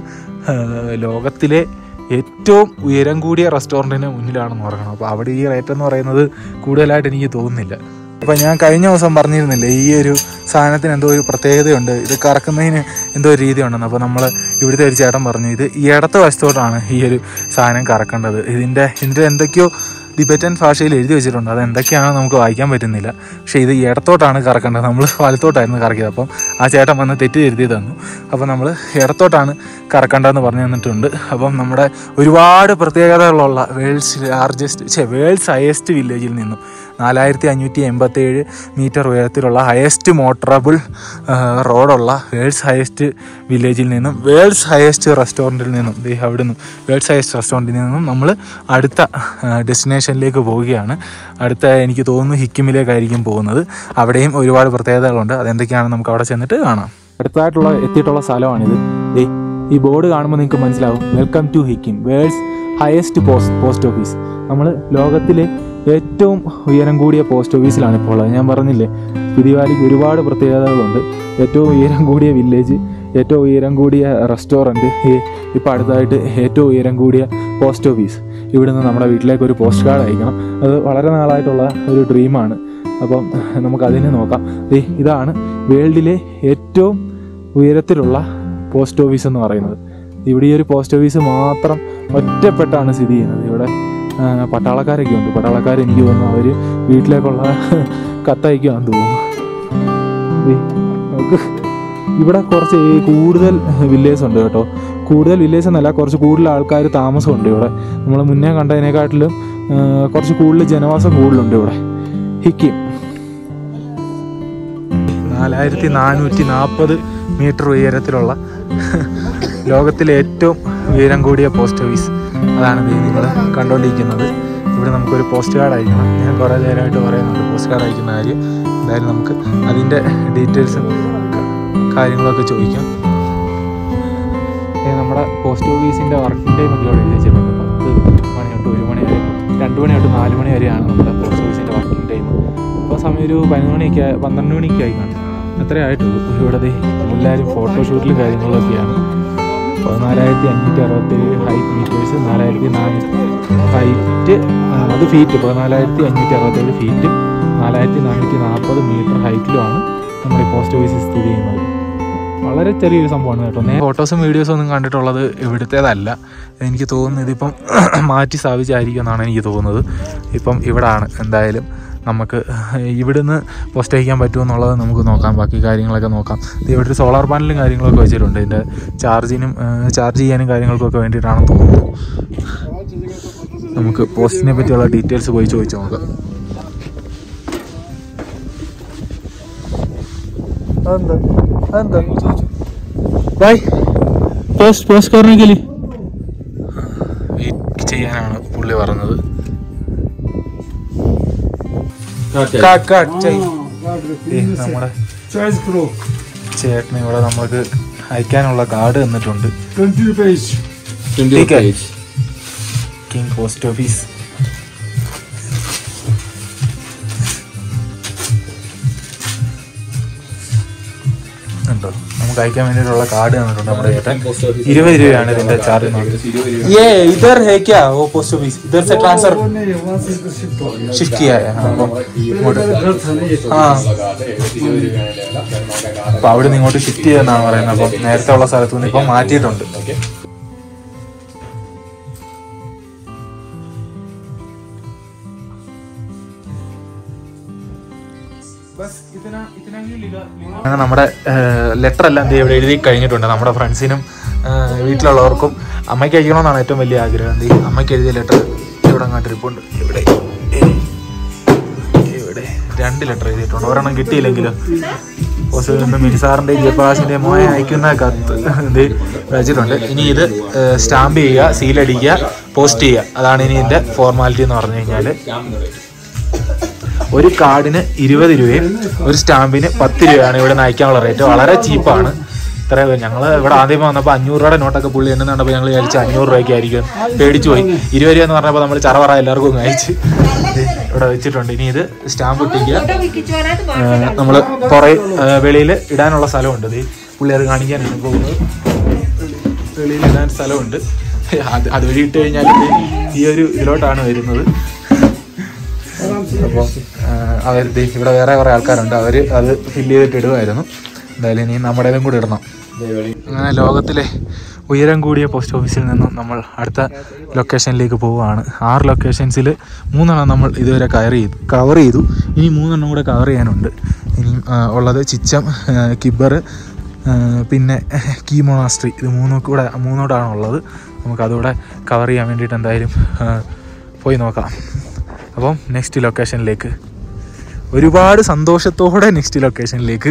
Speaker 1: ലോകത്തിലെ ഏറ്റവും ഉയരം കൂടിയ റെസ്റ്റോറൻറ്റിന് മുന്നിലാണെന്ന് പറയണം അപ്പോൾ അവിടെ ഈ റേറ്റ് എന്ന് പറയുന്നത് കൂടുതലായിട്ട് എനിക്ക് തോന്നുന്നില്ല അപ്പോൾ ഞാൻ കഴിഞ്ഞ ദിവസം പറഞ്ഞിരുന്നില്ലേ ഈ ഒരു സാധനത്തിന് എന്തോ ഒരു പ്രത്യേകതയുണ്ട് ഇത് കറക്കുന്നതിന് എന്തോ ഒരു രീതിയുണ്ടെന്ന് അപ്പോൾ നമ്മൾ ഇവിടുത്തെ ഒരു ചേട്ടൻ പറഞ്ഞു ഇത് ഈ ഇടത്ത് വശത്തോട്ടാണ് ഈ ഒരു സാധനം കറക്കേണ്ടത് ഇതിൻ്റെ ഇതിൻ്റെ എന്തൊക്കെയോ ടിബറ്റൻ ഭാഷയിൽ എഴുതി വെച്ചിട്ടുണ്ട് അത് എന്തൊക്കെയാണെന്ന് നമുക്ക് വായിക്കാൻ പറ്റുന്നില്ല പക്ഷേ ഇത് ഇടത്തോട്ടാണ് കറക്കേണ്ടത് നമ്മൾ വലത്തോട്ടായിരുന്നു കറക്കിയത് അപ്പം ആ ചേട്ടൻ വന്ന് തെറ്റ് തിരുത്തി തന്നു അപ്പം നമ്മൾ ഇടത്തോട്ടാണ് കറക്കേണ്ടതെന്ന് പറഞ്ഞു തന്നിട്ടുണ്ട് അപ്പം നമ്മുടെ ഒരുപാട് പ്രത്യേകതകളുള്ള വേൾഡ്സ് ലാർജസ്റ്റ് ഛേ വേൾഡ്സ് ഹയസ്റ്റ് വില്ലേജിൽ നിന്നും നാലായിരത്തി അഞ്ഞൂറ്റി എൺപത്തേഴ് മീറ്റർ ഉയരത്തിലുള്ള ഹയസ്റ്റ് മോട്ടറബിൾ റോഡുള്ള വേൾഡ്സ് ഹയസ്റ്റ് വില്ലേജിൽ നിന്നും വേൾഡ്സ് ഹയസ്റ്റ് റെസ്റ്റോറൻറ്റിൽ നിന്നും ദേ അവിടെ നിന്നും വേൾഡ്സ് ഹയസ്റ്റ് റെസ്റ്റോറൻറ്റിൽ നിന്നും നമ്മൾ അടുത്ത ഡെസ്റ്റിനേഷനിലേക്ക് പോവുകയാണ് അടുത്ത എനിക്ക് തോന്നുന്നു ഹിക്കിമിലേക്കായിരിക്കും പോകുന്നത് അവിടെയും ഒരുപാട് പ്രത്യേകതകളുണ്ട് അതെന്തൊക്കെയാണെന്ന് നമുക്ക് അവിടെ ചെന്നിട്ട് കാണാം അടുത്തതായിട്ടുള്ള എത്തിയിട്ടുള്ള സ്ഥലമാണിത് ദേ ഈ ബോർഡ് കാണുമ്പോൾ നിങ്ങൾക്ക് മനസ്സിലാവും welcome to Hikkim world's highest post post office നമ്മൾ ലോകത്തിലെ ഏറ്റവും ഉയരം കൂടിയ പോസ്റ്റ് ഓഫീസിലാണ് ഇപ്പോൾ ഉള്ളത് ഞാൻ പറഞ്ഞില്ലേ സ്പിതിവാലിക്ക് ഒരുപാട് പ്രത്യേകതകളുണ്ട് ഏറ്റവും ഉയരം കൂടിയ വില്ലേജ് ഏറ്റവും ഉയരം കൂടിയ റെസ്റ്റോറൻറ്റ് ഇപ്പോൾ അടുത്തതായിട്ട് ഏറ്റവും ഉയരം കൂടിയ പോസ്റ്റ് ഓഫീസ് ഇവിടുന്ന് നമ്മുടെ വീട്ടിലേക്ക് ഒരു പോസ്റ്റ് കാർഡ് അയക്കണം അത് വളരെ നാളായിട്ടുള്ള ഒരു ഡ്രീമാണ് അപ്പം നമുക്കതിന് നോക്കാം ദേ ഇതാണ് വേൾഡിലെ ഏറ്റവും ഉയരത്തിലുള്ള പോസ്റ്റ് ഓഫീസ് എന്ന് പറയുന്നത് ഇവിടെ ഈ ഒരു പോസ്റ്റ് ഓഫീസ് മാത്രം ഒറ്റപ്പെട്ടാണ് സ്ഥിതി ചെയ്യുന്നത് ഇവിടെ ആ, പട്ടാളക്കാരൊക്കെ ഉണ്ട് പട്ടാളക്കാർ എനിക്ക് തോന്നുന്നു അവർ വീട്ടിലേക്കുള്ള കത്തയക്കുകയാണെന്ന് തോന്നുന്നു ദേ, നമുക്ക് ഇവിടെ കുറച്ച് ഈ കൂടുതൽ വില്ലേജ് ഉണ്ട് കേട്ടോ കൂടുതൽ വില്ലേജ് എന്നല്ല കുറച്ച് കൂടുതൽ ആൾക്കാർ താമസമുണ്ട് ഇവിടെ നമ്മൾ മുന്നേ കണ്ടതിനെക്കാട്ടിലും ആ, കുറച്ച് കൂടുതൽ ജനവാസം കൂടുതലുണ്ട് ഇവിടെ ഹിക്കിം നാലായിരത്തി നാനൂറ്റി നാൽപ്പത് മീറ്റർ ഉയരത്തിലുള്ള ലോകത്തിലെ ഏറ്റവും ഉയരം കൂടിയ പോസ്റ്റ് ഓഫീസ് അതാണ് നിങ്ങൾ കണ്ടുകൊണ്ടിരിക്കുന്നത് ഇവിടെ നമുക്കൊരു പോസ്റ്റ് കാർഡ് അയക്കണം ഞാൻ കുറേ നേരമായിട്ട് പറയുന്നുണ്ട് പോസ്റ്റ് കാർഡ് അയക്കുന്ന കാര്യം എന്തായാലും നമുക്ക് അതിൻ്റെ ഡീറ്റെയിൽസും കാര്യങ്ങളൊക്കെ ചോദിക്കാം ഏ, നമ്മുടെ പോസ്റ്റ് ഓഫീസിൻ്റെ വർക്കിംഗ് ടൈം ഒക്കെ ഇവിടെ എഴുതി വെച്ചിട്ടുണ്ട് പത്ത് മണി തൊട്ട് ഒരു മണി വരെ രണ്ട് മണി തൊട്ട് നാല് മണി വരെയാണ് നമ്മുടെ പോസ്റ്റ് ഓഫീസിൻ്റെ വർക്കിംഗ് ടൈം ഇപ്പോൾ സമയം ഒരു പതിനൊന്ന് മണിയൊക്കെ ആയി- പന്ത്രണ്ട് മണിയൊക്കെ ആയി കാണും അത്രേ ആയിട്ടുള്ളൂ ഇവിടെ ദേ എല്ലാവരും ഫോട്ടോഷൂട്ടിലും കാര്യങ്ങളിലൊക്കെയാണ് പതിനാലായിരത്തി അഞ്ഞൂറ്റി അറുപത്തേഴ് ഹൈറ്റ് മീറ്റേഴ്സ് നാലായിരത്തി നാനൂറ്റി ഹൈറ്റ് അത് ഫീറ്റ് പതിനാലായിരത്തി അഞ്ഞൂറ്റി അറുപത്തേഴ് ഫീറ്റും നാലായിരത്തി നാനൂറ്റി നാൽപ്പത് മീറ്റർ ഹൈറ്റിലുമാണ് നമ്മുടെ ഈ പോസ്റ്റ് ഓഫീസ് സ്ഥിതി ചെയ്യുന്നത് വളരെ ചെറിയൊരു സംഭവമാണ് കേട്ടോ ഞാൻ ഫോട്ടോസും വീഡിയോസും ഒന്നും കണ്ടിട്ടുള്ളത് ഇവിടുത്തേതല്ല എനിക്ക് തോന്നുന്നത് ഇതിപ്പം മാറ്റി സ്ഥാപിച്ചായിരിക്കും എന്നാണ് എനിക്ക് തോന്നുന്നത് ഇപ്പം ഇവിടാണ് എന്തായാലും നമുക്ക് ഇവിടുന്ന് പോസ്റ്റ് അയക്കാൻ പറ്റുമെന്നുള്ളത് നമുക്ക് നോക്കാം ബാക്കി കാര്യങ്ങളൊക്കെ നോക്കാം ഇത് ഇവിടെ ഒരു സോളാർ പാനലും കാര്യങ്ങളൊക്കെ വെച്ചിട്ടുണ്ട് ഇതിൻ്റെ ചാർജിനും ചാർജ് ചെയ്യാനും കാര്യങ്ങൾക്കൊക്കെ വേണ്ടിയിട്ടാണെന്ന് തോന്നുന്നു നമുക്ക് പോസ്റ്റിനെ പറ്റിയുള്ള ഡീറ്റെയിൽസ് പോയി ചോദിച്ചു നോക്കാം അതെന്താ അതെന്താ ബൈ പോസ്റ്റ് പോസ്റ്റ് करने വെയിറ്റ് ചെയ്യാനാണ് പുള്ളി പറഞ്ഞത് കാട്ട് കാട്ട് ചെയ്. ദേ, നമ്മുടെ
Speaker 3: Choice Pro,
Speaker 1: ചേട്ടന് ഇവിടെ നമ്മൾക്ക് അയക്കാനുള്ള കാർഡ് തന്നിട്ടുണ്ട്
Speaker 3: 20 rupees.
Speaker 1: ठीक है കിങ് പോസ്റ്റ് ഓഫീസ് ഉണ്ടോ നമുക്ക് അയക്കാൻ വേണ്ടിയിട്ടുള്ള കാർഡ് തന്നിട്ടുണ്ട് നമ്മുടെ ചേട്ടൻ ഇരുപത് രൂപയാണ് ഇതിന്റെ ചാർജ് ये इधर है क्या वो पोस्ट ऑफिस इधर से ट्रांसफर
Speaker 3: वो नहीं, वहाँ से इधर shift हो गया।
Speaker 1: शिफ्ट किया है हाँ, അപ്പം ഇങ്ങോട്ട്
Speaker 3: इधर था नहीं ये तो।
Speaker 1: ആ അപ്പൊ അവിടെ നിന്ന് ഇങ്ങോട്ട് ഷിഫ്റ്റ് ചെയ്തെന്നാണ് പറയുന്നത് അപ്പം നേരത്തെ ഉള്ള സ്ഥലത്തു നിന്ന് ഇപ്പം മാറ്റിയിട്ടുണ്ട് അങ്ങനെ നമ്മുടെ ലെറ്റർ എല്ലാം ദേ ഇവിടെ എഴുതി കഴിഞ്ഞിട്ടുണ്ട് നമ്മുടെ ഫ്രണ്ട്സിനും വീട്ടിലുള്ളവർക്കും അമ്മയ്ക്ക് അയക്കണമെന്നാണ് ഏറ്റവും വലിയ ആഗ്രഹം എന്ത് ചെയ്യും? അമ്മയ്ക്ക് എഴുതിയ ലെറ്റർ ഇവിടെ അങ്ങോട്ട് ഇരിപ്പുണ്ട് ഇവിടെ ഇവിടെ രണ്ട് ലെറ്റർ എഴുതിയിട്ടുണ്ട് ഒരെണ്ണം കിട്ടിയില്ലെങ്കിലും പോസ്റ്റ് മിനിസാറിന്റെ ജയപ്രകാശിന്റെ മോയ അയക്കുന്ന കത്ത് ഇത് വെച്ചിട്ടുണ്ട് ഇനി ഇത് സ്റ്റാമ്പ് ചെയ്യുക സീലടിക്കുക പോസ്റ്റ് ചെയ്യുക അതാണ് ഇനി ഇതിന്റെ ഫോർമാലിറ്റി എന്ന് പറഞ്ഞു കഴിഞ്ഞാൽ ഒരു കാർഡിന് ഇരുപത് രൂപയും ഒരു സ്റ്റാമ്പിന് പത്ത് രൂപയാണ് ഇവിടെ നിന്ന് അയക്കാനുള്ള റേറ്റ് വളരെ ചീപ്പാണ് ഇത്ര ഞങ്ങൾ ഇവിടെ ആദ്യം വന്നപ്പോൾ അഞ്ഞൂറ് രൂപയുടെ നോട്ടൊക്കെ പുള്ളി എണ്ണ കണ്ടപ്പോൾ ഞങ്ങൾ വിചാരിച്ചു അഞ്ഞൂറ് രൂപയ്ക്ക് ആയിരിക്കും പേടിച്ചു പോയി ഇരുപത് രൂപ എന്ന് പറഞ്ഞപ്പോൾ നമ്മൾ ചറവറ എല്ലാവർക്കും ഒന്ന് അയച്ച് ഇത് ഇവിടെ വെച്ചിട്ടുണ്ട് ഇനി ഇത് സ്റ്റാമ്പ് ഒട്ടിക്കുക നമ്മൾ പുറേ വെളിയിൽ ഇടാനുള്ള സ്ഥലമുണ്ട് ഇത് പുള്ളി അത് കാണിക്കാനാണ് പോകുന്നത് വെളിയിൽ ഇടാൻ സ്ഥലമുണ്ട് അത് അതുവഴി ഇട്ട് കഴിഞ്ഞാൽ ഇത് ഈ ഒരു ഇതിലോട്ടാണ് വരുന്നത് അപ്പം അവർ ഇവിടെ വേറെ കുറേ ആൾക്കാരുണ്ട് അവർ അത് ഫില്ല് ചെയ്തിട്ട് ഇടുമായിരുന്നു എന്തായാലും ഇനി നമ്മുടേതും കൂടി ഇടണം അങ്ങനെ ലോകത്തിലെ ഉയരം കൂടിയ പോസ്റ്റ് ഓഫീസിൽ നിന്നും നമ്മൾ അടുത്ത ലൊക്കേഷനിലേക്ക് പോവുകയാണ് ആറ് ലൊക്കേഷൻസിൽ മൂന്നെണ്ണം നമ്മൾ ഇതുവരെ കയർ ചെയ്തു കവർ ചെയ്തു ഇനി മൂന്നെണ്ണം കൂടെ കവർ ചെയ്യാനുണ്ട് ഇനി ആ, ഉള്ളത് ചിച്ചം ആ, കിബർ ആ, പിന്നെ കീ മൊണാസ്ട്രി ഇത് മൂന്നും കൂടെ മൂന്നോടാണ് ഉള്ളത് നമുക്കതുകൂടെ കവർ ചെയ്യാൻ വേണ്ടിയിട്ട് എന്തായാലും ആ, പോയി നോക്കാം അപ്പം നെക്സ്റ്റ് ലൊക്കേഷനിലേക്ക് ഒരുപാട് സന്തോഷത്തോടെ നെക്സ്റ്റ് ലൊക്കേഷനിലേക്ക്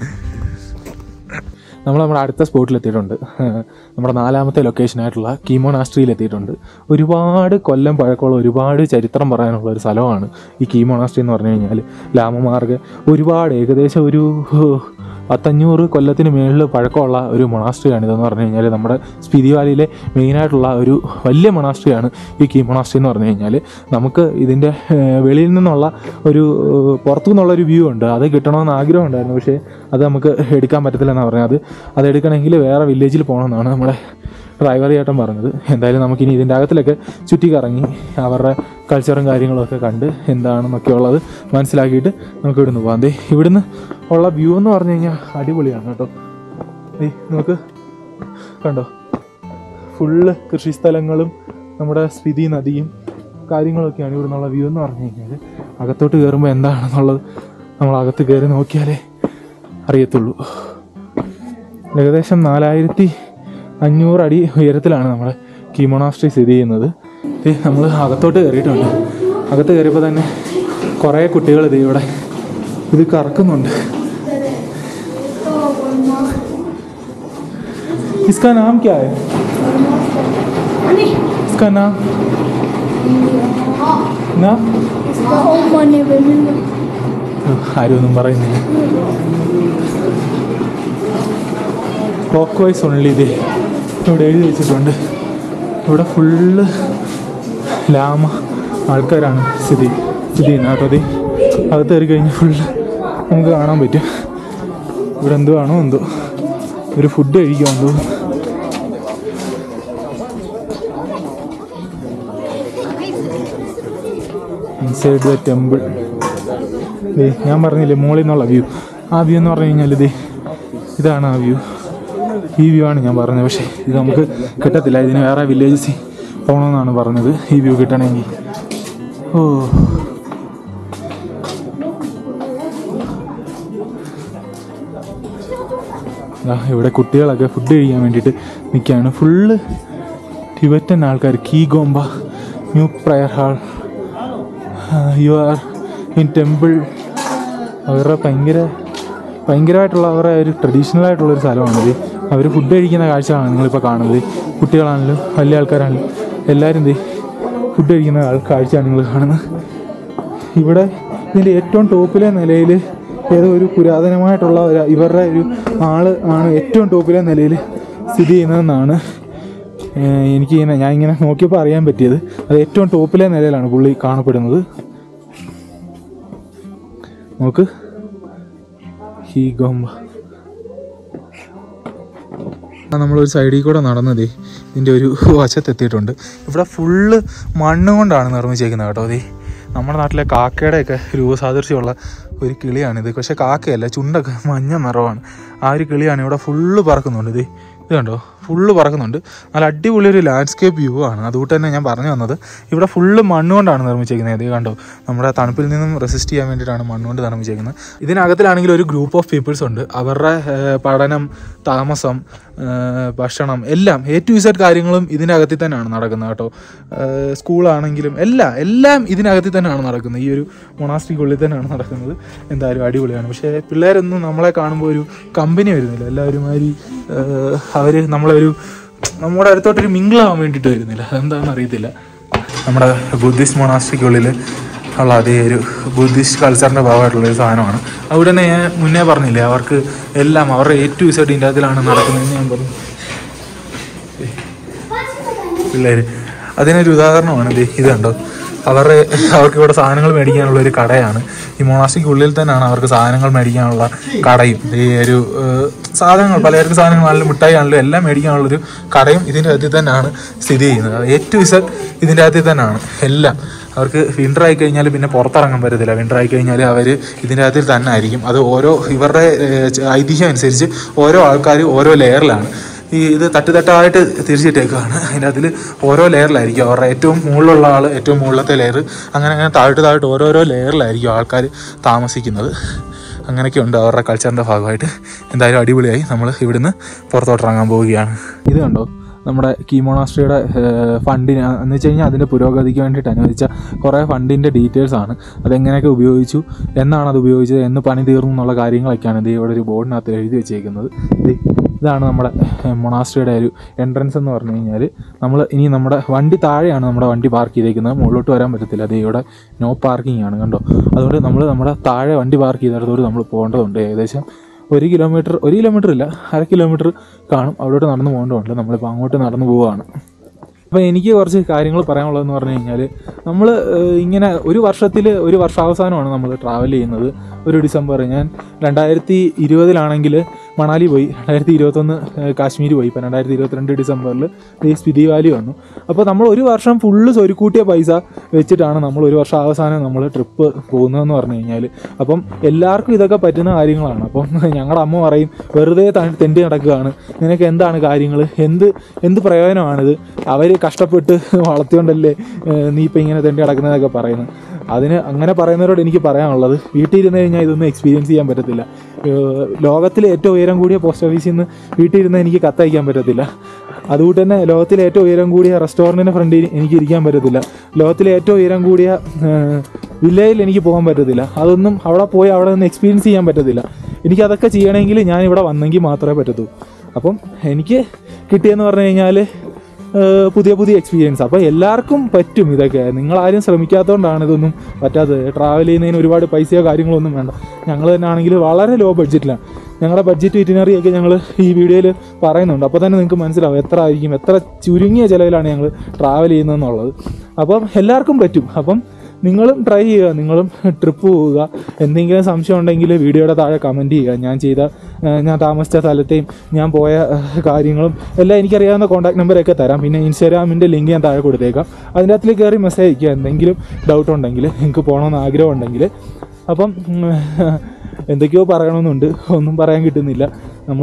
Speaker 1: നമ്മൾ നമ്മുടെ അടുത്ത സ്പോട്ടിൽ എത്തിയിട്ടുണ്ട് നമ്മുടെ നാലാമത്തെ ലൊക്കേഷനായിട്ടുള്ള കീമോണാസ്ട്രിയിൽ എത്തിയിട്ടുണ്ട് ഒരുപാട് കൊല്ലം പഴക്കമുള്ള ഒരുപാട് ചരിത്രം പറയാനുള്ള ഒരു സ്ഥലമാണ് ഈ കീമോണാസ്ട്രി എന്ന് പറഞ്ഞു കഴിഞ്ഞാൽ ലാമമാർഗ് ഒരുപാട് ഏകദേശം ഒരു പത്തഞ്ഞൂറ് കൊല്ലത്തിന് മേളിൽ പഴക്കമുള്ള ഒരു മൊണാസ്ട്രിയാണ് ഇതെന്ന് പറഞ്ഞു കഴിഞ്ഞാൽ നമ്മുടെ സ്പിതി വാലിയിലെ മെയിനായിട്ടുള്ള ഒരു വലിയ മൊണാസ്ട്രിയാണ് ഈ കീ മൊണാസ്ട്രി എന്ന് പറഞ്ഞു കഴിഞ്ഞാൽ നമുക്ക് ഇതിൻ്റെ ഏഹ്, വെളിയിൽ നിന്നുള്ള ഒരു ഏഹ്, പുറത്തു നിന്നുള്ള ഒരു വ്യൂ ഉണ്ട് അത് കിട്ടണമെന്ന് ആഗ്രഹം ഉണ്ടായിരുന്നു പക്ഷേ അത് നമുക്ക് എടുക്കാൻ പറ്റത്തില്ല എന്നാണ് പറഞ്ഞത് അത് അത് എടുക്കണമെങ്കിൽ വേറെ വില്ലേജിൽ പോകണമെന്നാണ് നമ്മുടെ ഡ്രൈവർ ചേട്ടൻ പറഞ്ഞത് എന്തായാലും നമുക്കിനി ഇതിൻ്റെ അകത്തിലൊക്കെ ചുറ്റി കറങ്ങി അവരുടെ കൾച്ചറും കാര്യങ്ങളൊക്കെ കണ്ട് എന്താണെന്നൊക്കെ ഉള്ളത് മനസ്സിലാക്കിയിട്ട് നമുക്ക് ഇവിടുന്ന് പോകാം ദേ ഇവിടുന്ന് ഉള്ള വ്യൂ എന്ന് പറഞ്ഞു കഴിഞ്ഞാൽ അടിപൊളിയാണ് കേട്ടോ ദേ നമുക്ക് കണ്ടോ ഫുള്ള് കൃഷിസ്ഥലങ്ങളും നമ്മുടെ സ്പിതി നദിയും കാര്യങ്ങളൊക്കെയാണ് ഇവിടെ നിന്നുള്ള വ്യൂ എന്ന് പറഞ്ഞു കഴിഞ്ഞാൽ അകത്തോട്ട് കയറുമ്പോൾ എന്താണെന്നുള്ളത് നമ്മൾ അകത്ത് കയറി നോക്കിയാലേ അറിയത്തുള്ളൂ ഏകദേശം നാലായിരത്തി അഞ്ഞൂറ് അടി ഉയരത്തിലാണ് നമ്മുടെ കീമോണാസ്ട്രി സ്ഥിതി ചെയ്യുന്നത് നമ്മൾ അകത്തോട്ട് കയറിയിട്ടുണ്ട് അകത്ത് കയറിയപ്പോൾ തന്നെ കുറേ കുട്ടികൾ ഇത് ഇവിടെ ഇത് കറക്കുന്നുണ്ട് इसका नाम क्या है इसका नाम ना ആരും ഒന്നും പറയുന്നില്ല ക്ലോക്ക് വൈസ് ഓൺലി ഇത് ഇവിടെ എഴുതി വെച്ചിട്ടുണ്ട് ഇവിടെ ഫുള്ള് ലാമ ആൾക്കാരാണ് സ്ഥിതി സ്ഥിതി ചെയ്യുന്നത് കേട്ടോ അത് അകത്ത് കയറി കഴിഞ്ഞ് ഫുള്ള് നമുക്ക് കാണാൻ പറ്റും ഇവിടെ എന്തോ ആണോ എന്തോ ഒരു ഫുഡ് കഴിക്കാൻ എന്തോ ഇൻസൈഡ് ദ ടെമ്പിൾ ഞാൻ പറഞ്ഞില്ലേ മുകളിൽ നിന്നുള്ള വ്യൂ ആ വ്യൂ എന്ന് പറഞ്ഞു കഴിഞ്ഞാൽ ഇത് ഇതാണ് ആ വ്യൂ ഈ വ്യൂ ആണ് ഞാൻ പറഞ്ഞത് പക്ഷേ ഇത് നമുക്ക് കിട്ടത്തില്ല ഇതിന് വേറെ വില്ലേജസിൽ പോകണമെന്നാണ് പറഞ്ഞത് ഈ വ്യൂ കിട്ടണമെങ്കിൽ ഓ ദാ ഇവിടെ കുട്ടികളൊക്കെ ഫുഡ് കഴിക്കാൻ വേണ്ടിയിട്ട് നിൽക്കുകയാണ് ഫുള്ള് ടിബറ്റൻ ആൾക്കാർ Key Gompa new prayer hall you are in temple അവരുടെ ഭയങ്കര ഭയങ്കരമായിട്ടുള്ള അവരുടെ ഒരു ട്രഡീഷണൽ ആയിട്ടുള്ള ഒരു സ്ഥലമാണിത് അവർ ഫുഡ് കഴിക്കുന്ന കാഴ്ചയാണ് നിങ്ങളിപ്പോൾ കാണുന്നത് കുട്ടികളാണെങ്കിലും വലിയ ആൾക്കാരാണെങ്കിലും എല്ലാവരും ഇത് ഫുഡ് കഴിക്കുന്ന ആൾ- കാഴ്ചയാണ് നിങ്ങൾ കാണുന്നത് ഇവിടെ ഇതിൻ്റെ ഏറ്റവും ടോപ്പിലെ നിലയിൽ ഏതോ ഒരു പുരാതനമായിട്ടുള്ള ഒരു ഇവരുടെ ഒരു ആള് ആണ് ഏറ്റവും ടോപ്പിലെ നിലയിൽ സ്ഥിതി ചെയ്യുന്നതെന്നാണ് ഏഹ് എനിക്ക് ഇങ്ങനെ ഞാൻ ഇങ്ങനെ നോക്കിയപ്പോൾ അറിയാൻ പറ്റിയത് അത് ഏറ്റവും ടോപ്പിലെ നിലയിലാണ് പുള്ളി കാണപ്പെടുന്നത് നോക്ക് ഹീ ഗോംബ നമ്മളൊരു സൈഡിൽ കൂടെ നടന്നതേ ഇതിൻ്റെ ഒരു വശത്തെത്തിയിട്ടുണ്ട് ഇവിടെ ഫുള്ള് മണ്ണ് കൊണ്ടാണ് നിർമ്മിച്ചേക്കുന്നത് കേട്ടോ അതേ നമ്മുടെ നാട്ടിലെ കാക്കയുടെയൊക്കെ രൂപസാദൃശ്യമുള്ള ഒരു കിളിയാണിത് പക്ഷേ കാക്കയല്ല ചുണ്ടൊക്കെ മഞ്ഞ നിറവാണ് ആ ഒരു കിളിയാണ് ഇവിടെ ഫുള്ള് പറക്കുന്നുണ്ട് ഇത് ഇത് കണ്ടോ ഫുള്ള് പറക്കുന്നുണ്ട് നല്ല അടിപൊളി ഒരു ലാൻഡ്സ്കേപ്പ് വ്യൂ ആണ് അതുകൊണ്ട് തന്നെ ഞാൻ പറഞ്ഞു വന്നത് ഇവിടെ ഫുള്ള് മണ്ണുകൊണ്ടാണ് നിർമ്മിച്ചേക്കുന്നത് ഇത് കണ്ടോ നമ്മുടെ തണുപ്പിൽ നിന്നും റെസിസ്റ്റ് ചെയ്യാൻ വേണ്ടിയിട്ടാണ് മണ്ണുകൊണ്ട് നിർമ്മിച്ചേക്കുന്നത് ഇതിനകത്തിലാണെങ്കിൽ ഒരു ഗ്രൂപ്പ് ഓഫ് പീപ്പിൾസ് ഉണ്ട് അവരുടെ ഏഹ്, പഠനം താമസം ഏഹ്, ഭക്ഷണം എല്ലാം എ ടു ഇസഡ് കാര്യങ്ങളും ഇതിനകത്തിൽ തന്നെയാണ് നടക്കുന്നത് കേട്ടോ ഏഹ്, സ്കൂളാണെങ്കിലും എല്ലാം എല്ലാം ഇതിനകത്തിൽ തന്നെയാണ് നടക്കുന്നത് ഈ ഒരു മൊണാസ്ട്രിക്കുള്ളിൽ തന്നെയാണ് നടക്കുന്നത് എന്തായാലും അടിപൊളിയാണ് പക്ഷേ പിള്ളേരൊന്നും നമ്മളെ കാണുമ്പോൾ ഒരു കമ്പനി വരുന്നില്ല എല്ലാവരും മാതിരി അവർ നമ്മളൊരു നമ്മുടെ അടുത്തോട്ടൊരു മിങ്കിളാവാൻ വേണ്ടിയിട്ട് വരുന്നില്ല അതെന്താണെന്ന് അറിയത്തില്ല നമ്മുടെ ബുദ്ധിസ്റ്റ് മൊണാസ്ട്രിക്കുള്ളിൽ ഉള്ള അതേ ഒരു ബുദ്ധിസ്റ്റ് കൾച്ചറിൻ്റെ ഭാഗമായിട്ടുള്ള ഒരു സാധനമാണ് അവിടെ തന്നെ ഞാൻ മുന്നേ പറഞ്ഞില്ലേ അവർക്ക് എല്ലാം അവരുടെ എ ടു ഇസഡ് ഇതിൻ്റെ അതിലാണ് നടക്കുന്നതെന്ന് ഞാൻ പറഞ്ഞു പിള്ളേർ അതിനൊരു ഉദാഹരണമാണ് ഇത് ഇത് കണ്ടോ അവരുടെ അവർക്ക് ഇവിടെ സാധനങ്ങൾ മേടിക്കാനുള്ള ഒരു കടയാണ് ഈ മൊണാസ്റ്റിക് ഉള്ളിൽ തന്നെയാണ് അവർക്ക് സാധനങ്ങൾ മേടിക്കാനുള്ള കടയും ഈ ഒരു ഏഹ്, സാധനങ്ങൾ പലചരക്ക് സാധനങ്ങളാണെങ്കിലും മിഠായി ആണെങ്കിലും എല്ലാം മേടിക്കാനുള്ളൊരു കടയും ഇതിൻ്റെ അകത്തിൽ തന്നെയാണ് സ്ഥിതി ചെയ്യുന്നത് ഏറ്റവും ഇസഡ് ഇതിൻ്റെ അകത്തിൽ തന്നെയാണ് എല്ലാം അവർക്ക് വിൻ്റർ ആയി കഴിഞ്ഞാൽ പിന്നെ പുറത്തിറങ്ങാൻ പറ്റത്തില്ല വിൻ്റർ ആയി കഴിഞ്ഞാൽ അവർ ഇതിൻ്റെ അകത്തിൽ തന്നെ ആയിരിക്കും അത് ഓരോ ഇവരുടെ ഏഹ്, ച- ഐതിഹ്യം അനുസരിച്ച് ഓരോ ആൾക്കാർ ഓരോ ലെയറിലാണ് ഈ ഇത് തട്ടുതട്ടായിട്ട് തിരിച്ചിട്ടേക്കാണ് അതിൻ്റെ അതിൽ ഓരോ ലെയറിലായിരിക്കും അവരുടെ ഏറ്റവും മുകളിലുള്ള ആൾ ഏറ്റവും മുകളിലത്തെ ലെയർ അങ്ങനെ അങ്ങനെ താഴ്ത്ത് താഴ്ത്ത് ഓരോരോ ലെയറിലായിരിക്കും ആൾക്കാർ താമസിക്കുന്നത് അങ്ങനെയൊക്കെ ഉണ്ട് അവരുടെ കൾച്ചറിൻ്റെ ഭാഗമായിട്ട് എന്തായാലും അടിപൊളിയായി നമ്മൾ ഇവിടുന്ന് പുറത്തോട്ടിറങ്ങാൻ പോവുകയാണ് ഇത് കണ്ടോ നമ്മുടെ കീമോണാസ്ട്രിയുടെ ഫണ്ടിന് എന്ന് വെച്ച് കഴിഞ്ഞാൽ അതിൻ്റെ പുരോഗതിക്ക് വേണ്ടിയിട്ട് അനുവദിച്ച കുറേ ഫണ്ടിൻ്റെ ഡീറ്റെയിൽസ് ആണ് അതെങ്ങനെയൊക്കെ ഉപയോഗിച്ചു എന്നാണ് അത് ഉപയോഗിച്ചത് എന്ന് പണി തീർന്നു എന്നുള്ള കാര്യങ്ങളൊക്കെയാണ് ഇത് ഇവിടെ ഒരു ബോർഡിനകത്ത് എഴുതി വെച്ചേക്കുന്നത് ഇത് ഇതാണ് നമ്മുടെ മൊണാസ്ട്രിയുടെ ഒരു എൻട്രൻസ് എന്ന് പറഞ്ഞു കഴിഞ്ഞാൽ നമ്മൾ ഇനി നമ്മുടെ വണ്ടി താഴെയാണ് നമ്മുടെ വണ്ടി പാർക്ക് ചെയ്തേക്കുന്നത് മുകളിലോട്ട് വരാൻ പറ്റത്തില്ല അത് ഇവിടെ നോ പാർക്കിംഗ് ആണ് കണ്ടോ അതുകൊണ്ട് നമ്മൾ നമ്മുടെ താഴെ വണ്ടി പാർക്ക് ചെയ്തിടത്തോട് നമ്മൾ പോകേണ്ടതുണ്ട് ഏകദേശം ഒരു കിലോമീറ്റർ ഒരു കിലോമീറ്റർ ഇല്ല അര കിലോമീറ്റർ കാണും അവിടോട്ട് നടന്നു പോകേണ്ടതുണ്ട് നമ്മളിപ്പോൾ അങ്ങോട്ട് നടന്നു പോവുകയാണ് അപ്പോൾ എനിക്ക് കുറച്ച് കാര്യങ്ങൾ പറയാനുള്ളതെന്ന് പറഞ്ഞു കഴിഞ്ഞാൽ നമ്മൾ ഇങ്ങനെ ഒരു വർഷത്തിൽ ഒരു വർഷാവസാനമാണ് നമ്മൾ ട്രാവൽ ചെയ്യുന്നത് ഒരു ഡിസംബർ ഞാൻ രണ്ടായിരത്തി ഇരുപതിലാണെങ്കിൽ മണാലി പോയി രണ്ടായിരത്തി ഇരുപത്തൊന്ന് കാശ്മീർ പോയി ഇപ്പം രണ്ടായിരത്തി ഇരുപത്തിരണ്ട് ഡിസംബറിൽ ഈ സ്പിതി വാലി വന്നു അപ്പോൾ നമ്മൾ ഒരു വർഷം ഫുള്ള് സ്വരുക്കൂട്ടിയ പൈസ വെച്ചിട്ടാണ് നമ്മൾ ഒരു വർഷം അവസാനം നമ്മൾ ട്രിപ്പ് പോകുന്നതെന്ന് പറഞ്ഞു കഴിഞ്ഞാൽ അപ്പം എല്ലാവർക്കും ഇതൊക്കെ പറ്റുന്ന കാര്യങ്ങളാണ് അപ്പം ഞങ്ങളുടെ അമ്മ പറയും വെറുതെ ത- തെണ്ടി നടക്കുകയാണ് നിനക്ക് എന്താണ് കാര്യങ്ങൾ എന്ത് എന്ത് പ്രയോജനമാണിത് അവർ കഷ്ടപ്പെട്ട് വളർത്തിയോണ്ടല്ലേ ഏഹ്, നീ ഇപ്പം ഇങ്ങനെ തെണ്ടി നടക്കുന്നതൊക്കെ പറയുന്നത് അതിന് അങ്ങനെ പറയുന്നവരോട് എനിക്ക് പറയാനുള്ളത് വീട്ടിൽ ഇരുന്ന് കഴിഞ്ഞാൽ ഇതൊന്നും എക്സ്പീരിയൻസ് ചെയ്യാൻ പറ്റത്തില്ല ഏഹ് ലോകത്തിലെ ഏറ്റവും ഉയരം കൂടിയ പോസ്റ്റ് ഓഫീസിൽ നിന്ന് വീട്ടിൽ ഇരുന്ന് എനിക്ക് കത്തയക്കാൻ പറ്റത്തില്ല അതുകൊണ്ട് തന്നെ ലോകത്തിലെ ഏറ്റവും ഉയരം കൂടിയ റെസ്റ്റോറൻറ്റിൻ്റെ ഫ്രണ്ടിൽ എനിക്ക് ഇരിക്കാൻ പറ്റത്തില്ല ലോകത്തിലെ ഏറ്റവും ഉയരം കൂടിയ വില്ലയിൽ എനിക്ക് പോകാൻ പറ്റത്തില്ല അതൊന്നും അവിടെ പോയി അവിടെ നിന്ന് എക്സ്പീരിയൻസ് ചെയ്യാൻ പറ്റത്തില്ല എനിക്ക് അതൊക്കെ ചെയ്യണമെങ്കിൽ ഞാൻ ഇവിടെ വന്നെങ്കിൽ മാത്രമേ പറ്റത്തൂ അപ്പം എനിക്ക് കിട്ടിയെന്ന് പറഞ്ഞു കഴിഞ്ഞാൽ ഏഹ് പുതിയ പുതിയ എക്സ്പീരിയൻസ് അപ്പോൾ എല്ലാവർക്കും പറ്റും ഇതൊക്കെ നിങ്ങളാരും ശ്രമിക്കാത്തതുകൊണ്ടാണ് ഇതൊന്നും പറ്റാത്തത് ട്രാവൽ ചെയ്യുന്നതിന് ഒരുപാട് പൈസയോ കാര്യങ്ങളോ ഒന്നും വേണ്ട ഞങ്ങൾ തന്നെ ആണെങ്കിൽ വളരെ ലോ ബഡ്ജറ്റിലാണ് ഞങ്ങളുടെ ബഡ്ജറ്റ് ഇറ്റിനറി ഒക്കെ ഞങ്ങൾ ഈ വീഡിയോയിൽ പറയുന്നുണ്ട് അപ്പോൾ തന്നെ നിങ്ങൾക്ക് മനസ്സിലാവും എത്ര ആയിരിക്കും എത്ര ചുരുങ്ങിയ ചിലവിലാണ് ഞങ്ങൾ ട്രാവൽ ചെയ്യുന്നതെന്നുള്ളത് അപ്പം എല്ലാവർക്കും പറ്റും അപ്പം നിങ്ങളും ട്രൈ ചെയ്യുക നിങ്ങളും ട്രിപ്പ് പോവുക എന്തെങ്കിലും സംശയം ഉണ്ടെങ്കിൽ വീഡിയോയുടെ താഴെ കമൻറ്റ് ചെയ്യുക ഞാൻ ചെയ്ത ഏഹ് ഞാൻ താമസിച്ച സ്ഥലത്തെയും ഞാൻ പോയ ഏഹ് കാര്യങ്ങളും എല്ലാം എനിക്കറിയാവുന്ന കോൺടാക്ട് നമ്പറൊക്കെ തരാം പിന്നെ ഇൻസ്റ്റാഗ്രാമിൻ്റെ ലിങ്ക് ഞാൻ താഴെ കൊടുത്തേക്കാം അതിൻ്റെ അകത്തിൽ കയറി മെസ്സേജ് അയക്കുക എന്തെങ്കിലും ഡൗട്ട് ഉണ്ടെങ്കിൽ നിങ്ങൾക്ക് പോകണമെന്ന് ആഗ്രഹം ഉണ്ടെങ്കിൽ അപ്പം ഉം, എന്തൊക്കെയോ പറയണമെന്നുണ്ട് ഒന്നും പറയാൻ കിട്ടുന്നില്ല നമ്മൾ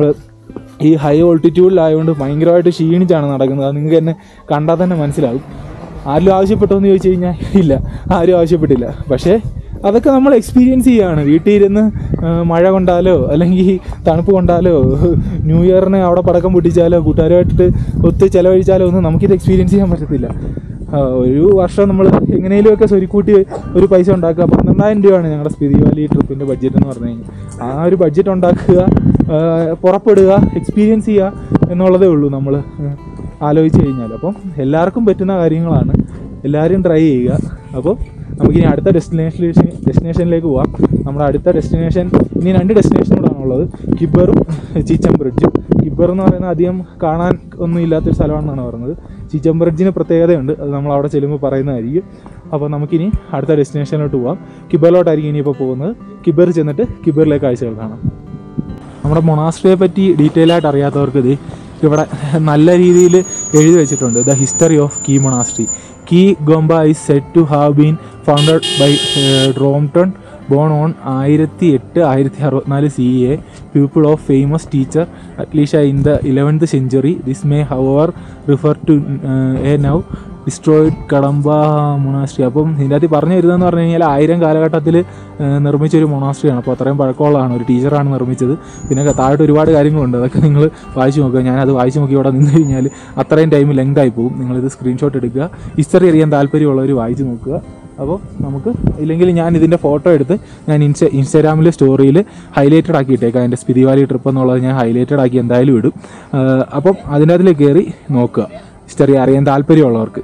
Speaker 1: ഈ ഹൈ ഓൾട്ടിറ്റ്യൂഡിലായതുകൊണ്ട് ഭയങ്കരമായിട്ട് ക്ഷീണിച്ചാണ് നടക്കുന്നത് അത് നിങ്ങൾക്ക് എന്നെ കണ്ടാൽ തന്നെ മനസ്സിലാവും ആരും ആവശ്യപ്പെട്ടോ എന്ന് ചോദിച്ചു കഴിഞ്ഞാൽ ഇല്ല ആരും ആവശ്യപ്പെട്ടില്ല പക്ഷേ അതൊക്കെ നമ്മൾ എക്സ്പീരിയൻസ് ചെയ്യുകയാണ് വീട്ടിൽ ഇരുന്ന് ആ, മഴ കൊണ്ടാലോ അല്ലെങ്കിൽ തണുപ്പ് കൊണ്ടാലോ ന്യൂ ഇയറിന് അവിടെ പടക്കം പൊട്ടിച്ചാലോ കൂട്ടുകാരുമായിട്ട് ഒത്ത് ചിലവഴിച്ചാലോ ഒന്നും നമുക്കിത് എക്സ്പീരിയൻസ് ചെയ്യാൻ പറ്റത്തില്ല ആ, ഒരു വർഷം നമ്മൾ എങ്ങനെയെങ്കിലുമൊക്കെ സ്വരുക്കൂട്ടി ഒരു പൈസ ഉണ്ടാക്കുക പന്ത്രണ്ടായിരം രൂപയാണ് ഞങ്ങളുടെ സ്പിതി വാലി ട്രിപ്പിൻ്റെ ബഡ്ജറ്റ് എന്ന് പറഞ്ഞു കഴിഞ്ഞാൽ ആ ഒരു ബഡ്ജറ്റ് ഉണ്ടാക്കുക ആ, പുറപ്പെടുക എക്സ്പീരിയൻസ് ചെയ്യുക എന്നുള്ളതേ ഉള്ളൂ നമ്മൾ ആലോചിച്ച് കഴിഞ്ഞാൽ അപ്പം എല്ലാവർക്കും പറ്റുന്ന കാര്യങ്ങളാണ് എല്ലാവരും ട്രൈ ചെയ്യുക അപ്പോൾ നമുക്കിനി അടുത്ത ഡെസ്റ്റിനേഷനിലേക്ക് ഡെസ്റ്റിനേഷനിലേക്ക് പോവാം നമ്മുടെ അടുത്ത ഡെസ്റ്റിനേഷൻ ഇനി രണ്ട് ഡെസ്റ്റിനേഷൻ കൂടാണ് ഉള്ളത് കിബറും ചീച്ചം ബ്രിഡ്ജും കിബർ എന്ന് പറയുന്നത് അധികം കാണാൻ ഒന്നും ഇല്ലാത്തൊരു സ്ഥലമാണെന്നാണ് പറയുന്നത് ചീച്ചം ബ്രിഡ്ജിന് പ്രത്യേകതയുണ്ട് അത് നമ്മൾ അവിടെ ചെല്ലുമ്പോൾ പറയുന്നതായിരിക്കും അപ്പോൾ നമുക്കിനി അടുത്ത ഡെസ്റ്റിനേഷനിലോട്ട് പോവാം കിബറിലോട്ടായിരിക്കും ഇനിയിപ്പോൾ പോകുന്നത് കിബർ ചെന്നിട്ട് കിബറിലെ കാഴ്ചകൾ കാണാം നമ്മുടെ മൊണാസ്ട്രിയെ പറ്റി ഡീറ്റെയിൽ ആയിട്ട് അറിയാത്തവർക്ക് ഇത് ഇവിടെ നല്ല രീതിയിൽ എഴുതി വെച്ചിട്ടുണ്ട് the history of Key monastery Key Gompa is set to have been founded by Dromton born on ആയിരത്തി എട്ട് ആയിരത്തി അറുപത്തിനാല് C E people of famous teacher Atisha in the eleventh century this may have refer to a now destroyed Kadampa monastery അപ്പം ഇതിൻ്റെ അകത്ത് പറഞ്ഞു വരുന്നതെന്ന് പറഞ്ഞു കഴിഞ്ഞാൽ ആയിരം കാലഘട്ടത്തിൽ നിർമ്മിച്ചൊരു മൊണാസ്ട്രിയാണ് അപ്പോൾ അത്രയും പഴക്കമുള്ളതാണ് ഒരു ടീച്ചറാണ് നിർമ്മിച്ചത് പിന്നെ താഴോട്ട് ഒരുപാട് കാര്യങ്ങളുണ്ട് അതൊക്കെ നിങ്ങൾ വായിച്ചു നോക്കുക ഞാനത് വായിച്ചു നോക്കി ഇവിടെ നിന്ന് കഴിഞ്ഞാൽ അത്രയും ടൈം ലെങ്ത് ആയി പോകും നിങ്ങളിത് സ്ക്രീൻഷോട്ട് എടുക്കുക ഹിസ്റ്ററി അറിയാൻ താല്പര്യമുള്ളവർ വായിച്ചു നോക്കുക അപ്പോൾ നമുക്ക് ഇല്ലെങ്കിൽ ഞാൻ ഇതിൻ്റെ ഫോട്ടോ എടുത്ത് ഞാൻ ഇൻസ്റ്റ ഇൻസ്റ്റാഗ്രാമിലെ സ്റ്റോറിയിൽ ഹൈലൈറ്റഡ് ആക്കിയിട്ടേക്കാം എൻ്റെ സ്പിതി വാലി ട്രിപ്പ് എന്നുള്ളത് ഞാൻ ഹൈലൈറ്റഡ് ആക്കി എന്തായാലും ഇടും ആ, അപ്പം അതിൻ്റെ അതിൽ കയറി നോക്കുക ഹിസ്റ്ററി അറിയാൻ താല്പര്യമുള്ളവർക്ക്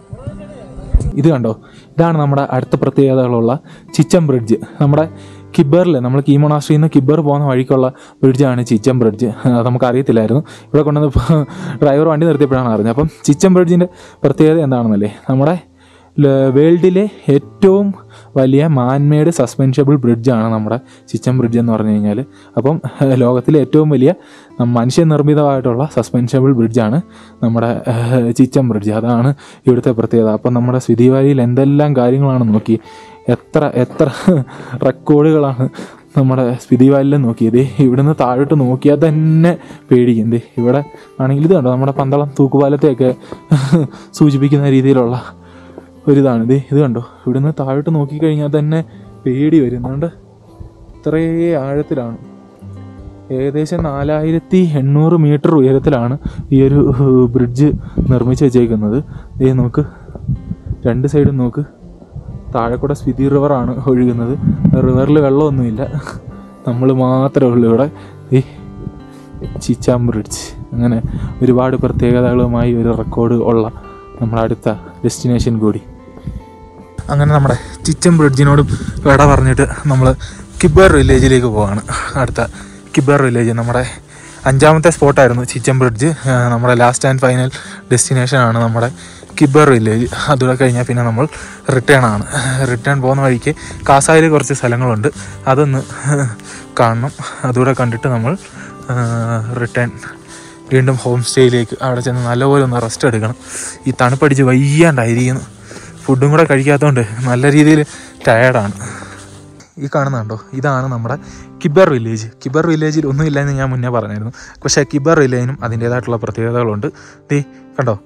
Speaker 1: ഇത് കണ്ടോ ഇതാണ് നമ്മുടെ അടുത്ത പ്രത്യേകതകളുള്ള ചിച്ചം ബ്രിഡ്ജ് നമ്മുടെ കിബറിൽ നമ്മൾ കീമോണാസ്ട്രിയിൽ നിന്ന് കിബർ പോകുന്ന വഴിക്കുള്ള ബ്രിഡ്ജാണ് ചിച്ചം ബ്രിഡ്ജ് അത് നമുക്ക് അറിയത്തില്ലായിരുന്നു ഇവിടെ കൊണ്ടുവന്ന് ഡ്രൈവർ വണ്ടി നിർത്തിയപ്പോഴാണ് അറിഞ്ഞത് അപ്പം ചിച്ചം ബ്രിഡ്ജിൻ്റെ പ്രത്യേകത എന്താണെന്നല്ലേ നമ്മുടെ ല- വേൾഡിലെ ഏറ്റവും വലിയ മാൻമേഡ് സസ്പെൻഷബിൾ ബ്രിഡ്ജാണ് നമ്മുടെ ചിച്ചം ബ്രിഡ്ജ് എന്ന് പറഞ്ഞു കഴിഞ്ഞാൽ അപ്പം ലോകത്തിലെ ഏറ്റവും വലിയ മനുഷ്യനിർമ്മിതമായിട്ടുള്ള സസ്പെൻഷബിൾ ബ്രിഡ്ജാണ് നമ്മുടെ ഏഹ്, ചിച്ചം ബ്രിഡ്ജ് അതാണ് ഇവിടുത്തെ പ്രത്യേകത അപ്പം നമ്മുടെ സ്വിതി വാലിയിൽ എന്തെല്ലാം കാര്യങ്ങളാണ് നോക്കി എത്ര എത്ര റെക്കോർഡുകളാണ് നമ്മുടെ സ്പിതി വാലിൽ നോക്കിയത് ഇവിടുന്ന് താഴോട്ട് നോക്കിയാൽ തന്നെ പേടിക്കും ദേ ഇവിടെ ആണെങ്കിൽ ഇത് കണ്ടോ നമ്മുടെ പന്തളം തൂക്കുപാലത്തെയൊക്കെ സൂചിപ്പിക്കുന്ന രീതിയിലുള്ള ഒരിതാണ് ഇത് ഇത് കണ്ടോ ഇവിടുന്ന് താഴോട്ട് നോക്കിക്കഴിഞ്ഞാൽ തന്നെ പേടി വരുന്നുണ്ട് ഇത്രേ ആഴത്തിലാണ് ഏകദേശം നാലായിരത്തി എണ്ണൂറ് മീറ്റർ ഉയരത്തിലാണ് ഈ ഒരു ബ്രിഡ്ജ് നിർമ്മിച്ച് വെച്ചേക്കുന്നത് ദേ നോക്ക് രണ്ട് സൈഡും നോക്ക് താഴെ കൂടെ സ്പിതി റിവറാണ് ഒഴുകുന്നത് റിവറിൽ വെള്ളമൊന്നുമില്ല നമ്മൾ മാത്രമേ ഉള്ളൂ ഇവിടെ ഈ ചിച്ചാം ബ്രിഡ്ജ് അങ്ങനെ ഒരുപാട് പ്രത്യേകതകളുമായി ഒരു റെക്കോർഡ് ഉള്ള നമ്മുടെ അടുത്ത ഡെസ്റ്റിനേഷൻ കൂടി അങ്ങനെ നമ്മുടെ ചിച്ചം ബ്രിഡ്ജിനോടും വിട പറഞ്ഞിട്ട് നമ്മൾ കിബർ വില്ലേജിലേക്ക് പോവാണ് അടുത്ത കിബർ വില്ലേജ് നമ്മുടെ അഞ്ചാമത്തെ സ്പോട്ടായിരുന്നു ചിച്ചം ബ്രിഡ്ജ് ആ, നമ്മുടെ ലാസ്റ്റ് ആൻഡ് ഫൈനൽ ഡെസ്റ്റിനേഷനാണ് നമ്മുടെ കിബർ വില്ലേജ് അതുകൂടെ കഴിഞ്ഞാൽ പിന്നെ നമ്മൾ റിട്ടേൺ ആണ് റിട്ടേൺ പോകുന്ന വഴിക്ക് കാസായിൽ കുറച്ച് സ്ഥലങ്ങളുണ്ട് അതൊന്ന് കാണണം അതുകൂടെ കണ്ടിട്ട് നമ്മൾ റിട്ടേൺ വീണ്ടും ഹോം സ്റ്റേയിലേക്ക് അവിടെ ചെന്ന് നല്ലപോലെ ഒന്ന് റെസ്റ്റ് എടുക്കണം ഈ തണുപ്പടിച്ച് വയ്യാണ്ടായിരിക്കുന്നു ഫുഡും കൂടെ കഴിക്കാത്തതുകൊണ്ട് നല്ല രീതിയിൽ ടയേർഡാണ് ഈ കാണുന്നുണ്ടോ ഇതാണ് നമ്മുടെ കിബർ വില്ലേജ് കിബർ വില്ലേജിൽ ഒന്നുമില്ല എന്ന് ഞാൻ മുന്നേ പറഞ്ഞായിരുന്നു പക്ഷേ കിബർ വില്ലേജിനും അതിൻ്റേതായിട്ടുള്ള പ്രത്യേകതകളുണ്ട് ദേ കണ്ടോ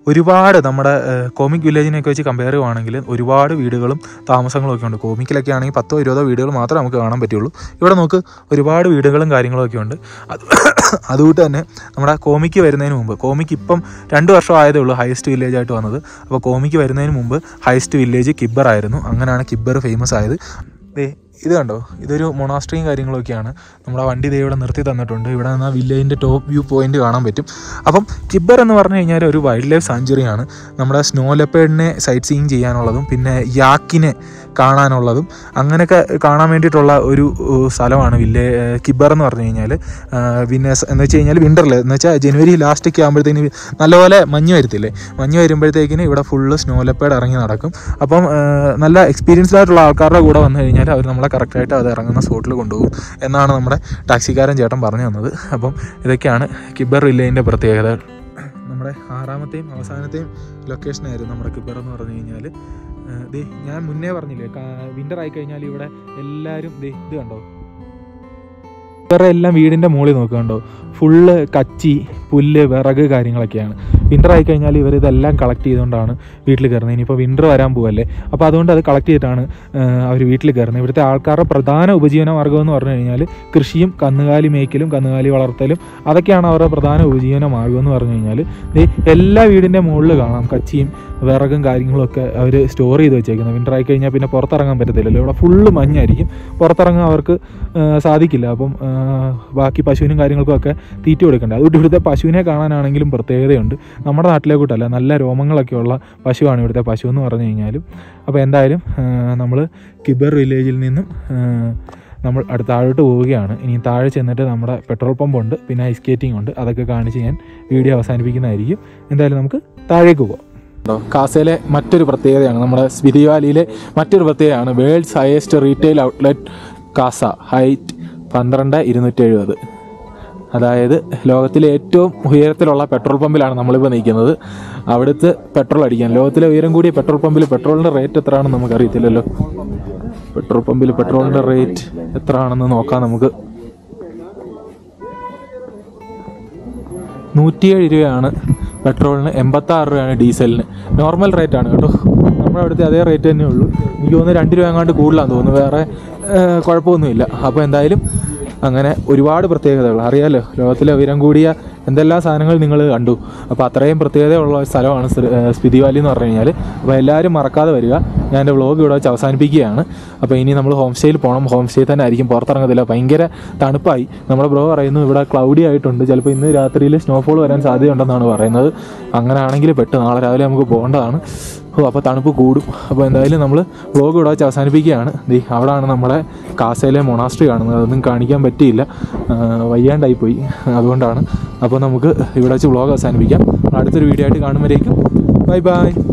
Speaker 1: ഒരുപാട് നമ്മുടെ കോമിക് വില്ലേജിനെയൊക്കെ വെച്ച് കമ്പയർ ചെയ്യുവാണെങ്കിൽ ഒരുപാട് വീടുകളും താമസങ്ങളും ഒക്കെ ഉണ്ട് കോമിക്കിലൊക്കെ ആണെങ്കിൽ പത്തോ ഇരുപതോ വീടുകൾ മാത്രമേ നമുക്ക് കാണാൻ പറ്റുള്ളൂ ഇവിടെ നമുക്ക് ഒരുപാട് വീടുകളും കാര്യങ്ങളും ഒക്കെ ഉണ്ട് അത് അതുകൊണ്ട് തന്നെ നമ്മുടെ കോമിക്ക് വരുന്നതിന് മുമ്പ് കോമിക്ക് ഇപ്പം രണ്ട് വർഷം ആയതേ ഉള്ളൂ ഹയസ്റ്റ് വില്ലേജ് ആയിട്ട് വന്നത് അപ്പോൾ കോമിക്ക് വരുന്നതിന് മുമ്പ് ഹയസ്റ്റ് വില്ലേജ് കിബ്ബർ ആയിരുന്നു അങ്ങനെയാണ് കിബ്ബർ ഫേമസ് ആയത് ദേ ഇത് കണ്ടോ ഇതൊരു മൊണാസ്ട്രിയും കാര്യങ്ങളൊക്കെയാണ് നമ്മുടെ വണ്ടി ദേ ഇവിടെ നിർത്തി തന്നിട്ടുണ്ട് ഇവിടെ നിന്ന് വില്ലേജിൻ്റെ ടോപ്പ് വ്യൂ പോയിന്റ് കാണാൻ പറ്റും അപ്പം കിബ്ബർ എന്ന് പറഞ്ഞു കഴിഞ്ഞാൽ ഒരു വൈൽഡ് ലൈഫ് സാഞ്ചുറിയാണ് നമ്മുടെ സ്നോ ലെപ്പേഡിനെ സൈറ്റ് സീയിങ് ചെയ്യാനുള്ളതും പിന്നെ യാക്കിനെ കാണാനുള്ളതും അങ്ങനെയൊക്കെ കാണാൻ വേണ്ടിയിട്ടുള്ള ഒരു ഏഹ്, സ്ഥലമാണ് വില്ലേ ഏഹ്, കിബ്ബർ എന്ന് പറഞ്ഞു കഴിഞ്ഞാൽ പിന്നെ സ- എന്ന് വെച്ച് കഴിഞ്ഞാൽ വിൻ്ററിൽ എന്ന് വെച്ചാൽ ജനുവരി ലാസ്റ്റൊക്കെ ആകുമ്പോഴത്തേന് നല്ലപോലെ മഞ്ഞ് വരത്തില്ലേ മഞ്ഞ് വരുമ്പോഴത്തേക്കിന് ഇവിടെ ഫുള്ള് സ്നോ ലെപ്പേഡ് ഇറങ്ങി നടക്കും അപ്പം ഏഹ്, നല്ല എക്സ്പീരിയൻസ്ഡ് ആയിട്ടുള്ള ആൾക്കാരുടെ കൂടെ വന്നു കഴിഞ്ഞാൽ അവർ നമ്മളെ കറക്റ്റായിട്ട് അത് ഇറങ്ങുന്ന സ്പോട്ടിൽ കൊണ്ടുപോകും എന്നാണ് നമ്മുടെ ടാക്സിക്കാരൻ ചേട്ടൻ പറഞ്ഞു തന്നത് അപ്പം ഇതൊക്കെയാണ് കിബ്ബർ വില്ലേജിൻ്റെ പ്രത്യേകതകൾ നമ്മുടെ ആറാമത്തെയും അവസാനത്തെയും ലൊക്കേഷനായിരുന്നു നമ്മുടെ കിബ്ബർ എന്ന് പറഞ്ഞു കഴിഞ്ഞാൽ ദേ ഞാൻ മുന്നേ പറഞ്ഞില്ലേ വിൻ്റർ ആയി കഴിഞ്ഞാൽ ഇവിടെ എല്ലാവരും ദേ ഇത് കണ്ടോ ഇവരുടെ എല്ലാം വീടിൻ്റെ മുകളിൽ നോക്കുന്നുണ്ടോ ഫുള്ള് കച്ചി പുല്ല് വിറക് കാര്യങ്ങളൊക്കെയാണ് വിൻ്റർ ആയി കഴിഞ്ഞാൽ ഇവർ ഇതെല്ലാം കളക്ട് ചെയ്തുകൊണ്ടാണ് വീട്ടിൽ കയറുന്നത് ഇനിയിപ്പോൾ വിൻ്റർ വരാൻ പോവല്ലേ അപ്പോൾ അതുകൊണ്ട് അത് കളക്ട് ചെയ്തിട്ടാണ് അവർ വീട്ടിൽ കയറുന്നത് ഇവിടുത്തെ ആൾക്കാരുടെ പ്രധാന ഉപജീവന മാർഗ്ഗം എന്ന് പറഞ്ഞു കഴിഞ്ഞാൽ കൃഷിയും കന്നുകാലി മേയ്ക്കലും കന്നുകാലി വളർത്തലും അതൊക്കെയാണ് അവരുടെ പ്രധാന ഉപജീവന മാർഗ്ഗം എന്ന് പറഞ്ഞു കഴിഞ്ഞാൽ ദേ എല്ലാ വീടിൻ്റെ മുകളിൽ കാണാം കച്ചിയും വിറകും കാര്യങ്ങളും ഒക്കെ അവർ സ്റ്റോർ ചെയ്ത് വെച്ചേക്കുന്നത് വിൻ്റർ ആയി കഴിഞ്ഞാൽ പിന്നെ പുറത്തിറങ്ങാൻ പറ്റത്തില്ലല്ലോ ഇവിടെ ഫുള്ള് മഞ്ഞായിരിക്കും പുറത്തിറങ്ങാൻ അവർക്ക് ആ, സാധിക്കില്ല അപ്പം ആ, ബാക്കി പശുവിനും കാര്യങ്ങൾക്കും ഒക്കെ തീറ്റ കൊടുക്കണ്ടേ അതുകൊണ്ട് ഇവിടുത്തെ പശുവിനെ കാണാനാണെങ്കിലും പ്രത്യേകതയുണ്ട് നമ്മുടെ നാട്ടിലെ കൂട്ടല്ല നല്ല രോമങ്ങളൊക്കെ ഉള്ള പശുവാണ് ഇവിടുത്തെ പശു എന്ന് പറഞ്ഞു കഴിഞ്ഞാലും അപ്പോൾ എന്തായാലും നമ്മൾ കിബർ വില്ലേജിൽ നിന്നും ആ, നമ്മൾ അടുത്ത താഴോട്ട് പോവുകയാണ് ഇനി താഴെ ചെന്നിട്ട് നമ്മുടെ പെട്രോൾ പമ്പ് ഉണ്ട് പിന്നെ ഐസ് സ്കേറ്റിംഗ് ഉണ്ട് അതൊക്കെ കാണിച്ച് ഞാൻ വീഡിയോ അവസാനിപ്പിക്കുന്നതായിരിക്കും എന്തായാലും നമുക്ക് താഴേക്ക് പോകാം കാസയിലെ മറ്റൊരു പ്രത്യേകതയാണ് നമ്മുടെ സ്പിതി വാലിയിലെ മറ്റൊരു പ്രത്യേകതയാണ് world's highest retail outlet Kaza height പന്ത്രണ്ട് ഇരുന്നൂറ്റി എഴുപത് അതായത് ലോകത്തിലെ ഏറ്റവും ഉയരത്തിലുള്ള പെട്രോൾ പമ്പിലാണ് നമ്മളിപ്പോൾ നിൽക്കുന്നത് അവിടുത്തെ പെട്രോൾ അടിക്കാൻ ലോകത്തിലെ ഉയരം കൂടിയ പെട്രോൾ പമ്പിൽ പെട്രോളിൻ്റെ റേറ്റ് എത്രയാണെന്ന് നമുക്കറിയത്തില്ലല്ലോ പെട്രോൾ പമ്പിൽ പെട്രോളിൻ്റെ റേറ്റ് എത്ര ആണെന്ന് നോക്കാം നമുക്ക് നൂറ്റിയേഴ് രൂപയാണ് പെട്രോളിന് എൺപത്താറ് രൂപയാണ് ഡീസലിന് നോർമൽ റേറ്റ് ആണ് കേട്ടോ നമ്മുടെ അവിടുത്തെ അതേ റേറ്റ് തന്നെ ഉള്ളൂ എനിക്ക് തോന്നുന്നു രണ്ട് രൂപ എങ്ങാണ്ട് കൂടുതലാന്ന് തോന്നുന്നു വേറെ ഏഹ്, കുഴപ്പമൊന്നുമില്ല അപ്പോൾ എന്തായാലും അങ്ങനെ ഒരുപാട് പ്രത്യേകതകൾ അറിയാലോ ലോകത്തിലെ ഉയരം കൂടിയ എന്തെല്ലാം സാധനങ്ങൾ നിങ്ങൾ കണ്ടു അപ്പോൾ അത്രയും പ്രത്യേകതയുള്ള ഒരു സ്ഥലമാണ് ശ്രീ- ഏഹ്, സ്പിതി വാലി എന്ന് പറഞ്ഞു കഴിഞ്ഞാൽ അപ്പോൾ എല്ലാവരും മറക്കാതെ വരിക ഞാൻ എൻ്റെ വ്ളോഗ് ഇവിടെ വെച്ച് അവസാനിപ്പിക്കുകയാണ് അപ്പോൾ ഇനി നമ്മൾ ഹോം സ്റ്റേയിൽ പോകണം ഹോം സ്റ്റേ തന്നെ ആയിരിക്കും പുറത്തിറങ്ങത്തില്ല ഭയങ്കര തണുപ്പായി നമ്മുടെ ബ്രോ പറയുന്നു ഇവിടെ ക്ലൗഡി ആയിട്ടുണ്ട് ചിലപ്പോൾ ഇന്ന് രാത്രിയിൽ സ്നോഫോൾ വരാൻ സാധ്യതയുണ്ടെന്നാണ് പറയുന്നത് അങ്ങനെ ആണെങ്കിൽ പെട്ട് നാളെ രാവിലെ നമുക്ക് പോകേണ്ടതാണ് ഓ അപ്പോൾ തണുപ്പ് കൂടും അപ്പോൾ എന്തായാലും നമ്മൾ വ്ളോഗ് ഇവിടെ വെച്ച് അവസാനിപ്പിക്കുകയാണ് ദേ അവിടെയാണ് നമ്മുടെ കാസയിലെ മൊണാസ്ട്രി കാണുന്നത് അതൊന്നും കാണിക്കാൻ പറ്റിയില്ല ആ, വയ്യാണ്ടായി പോയി അതുകൊണ്ടാണ് അപ്പോൾ നമുക്ക് ഇവിടെ വെച്ച് വ്ളോഗ് അവസാനിപ്പിക്കാം അടുത്തൊരു വീഡിയോ ആയിട്ട് കാണുമ്പോഴേക്കും ബൈ ബൈ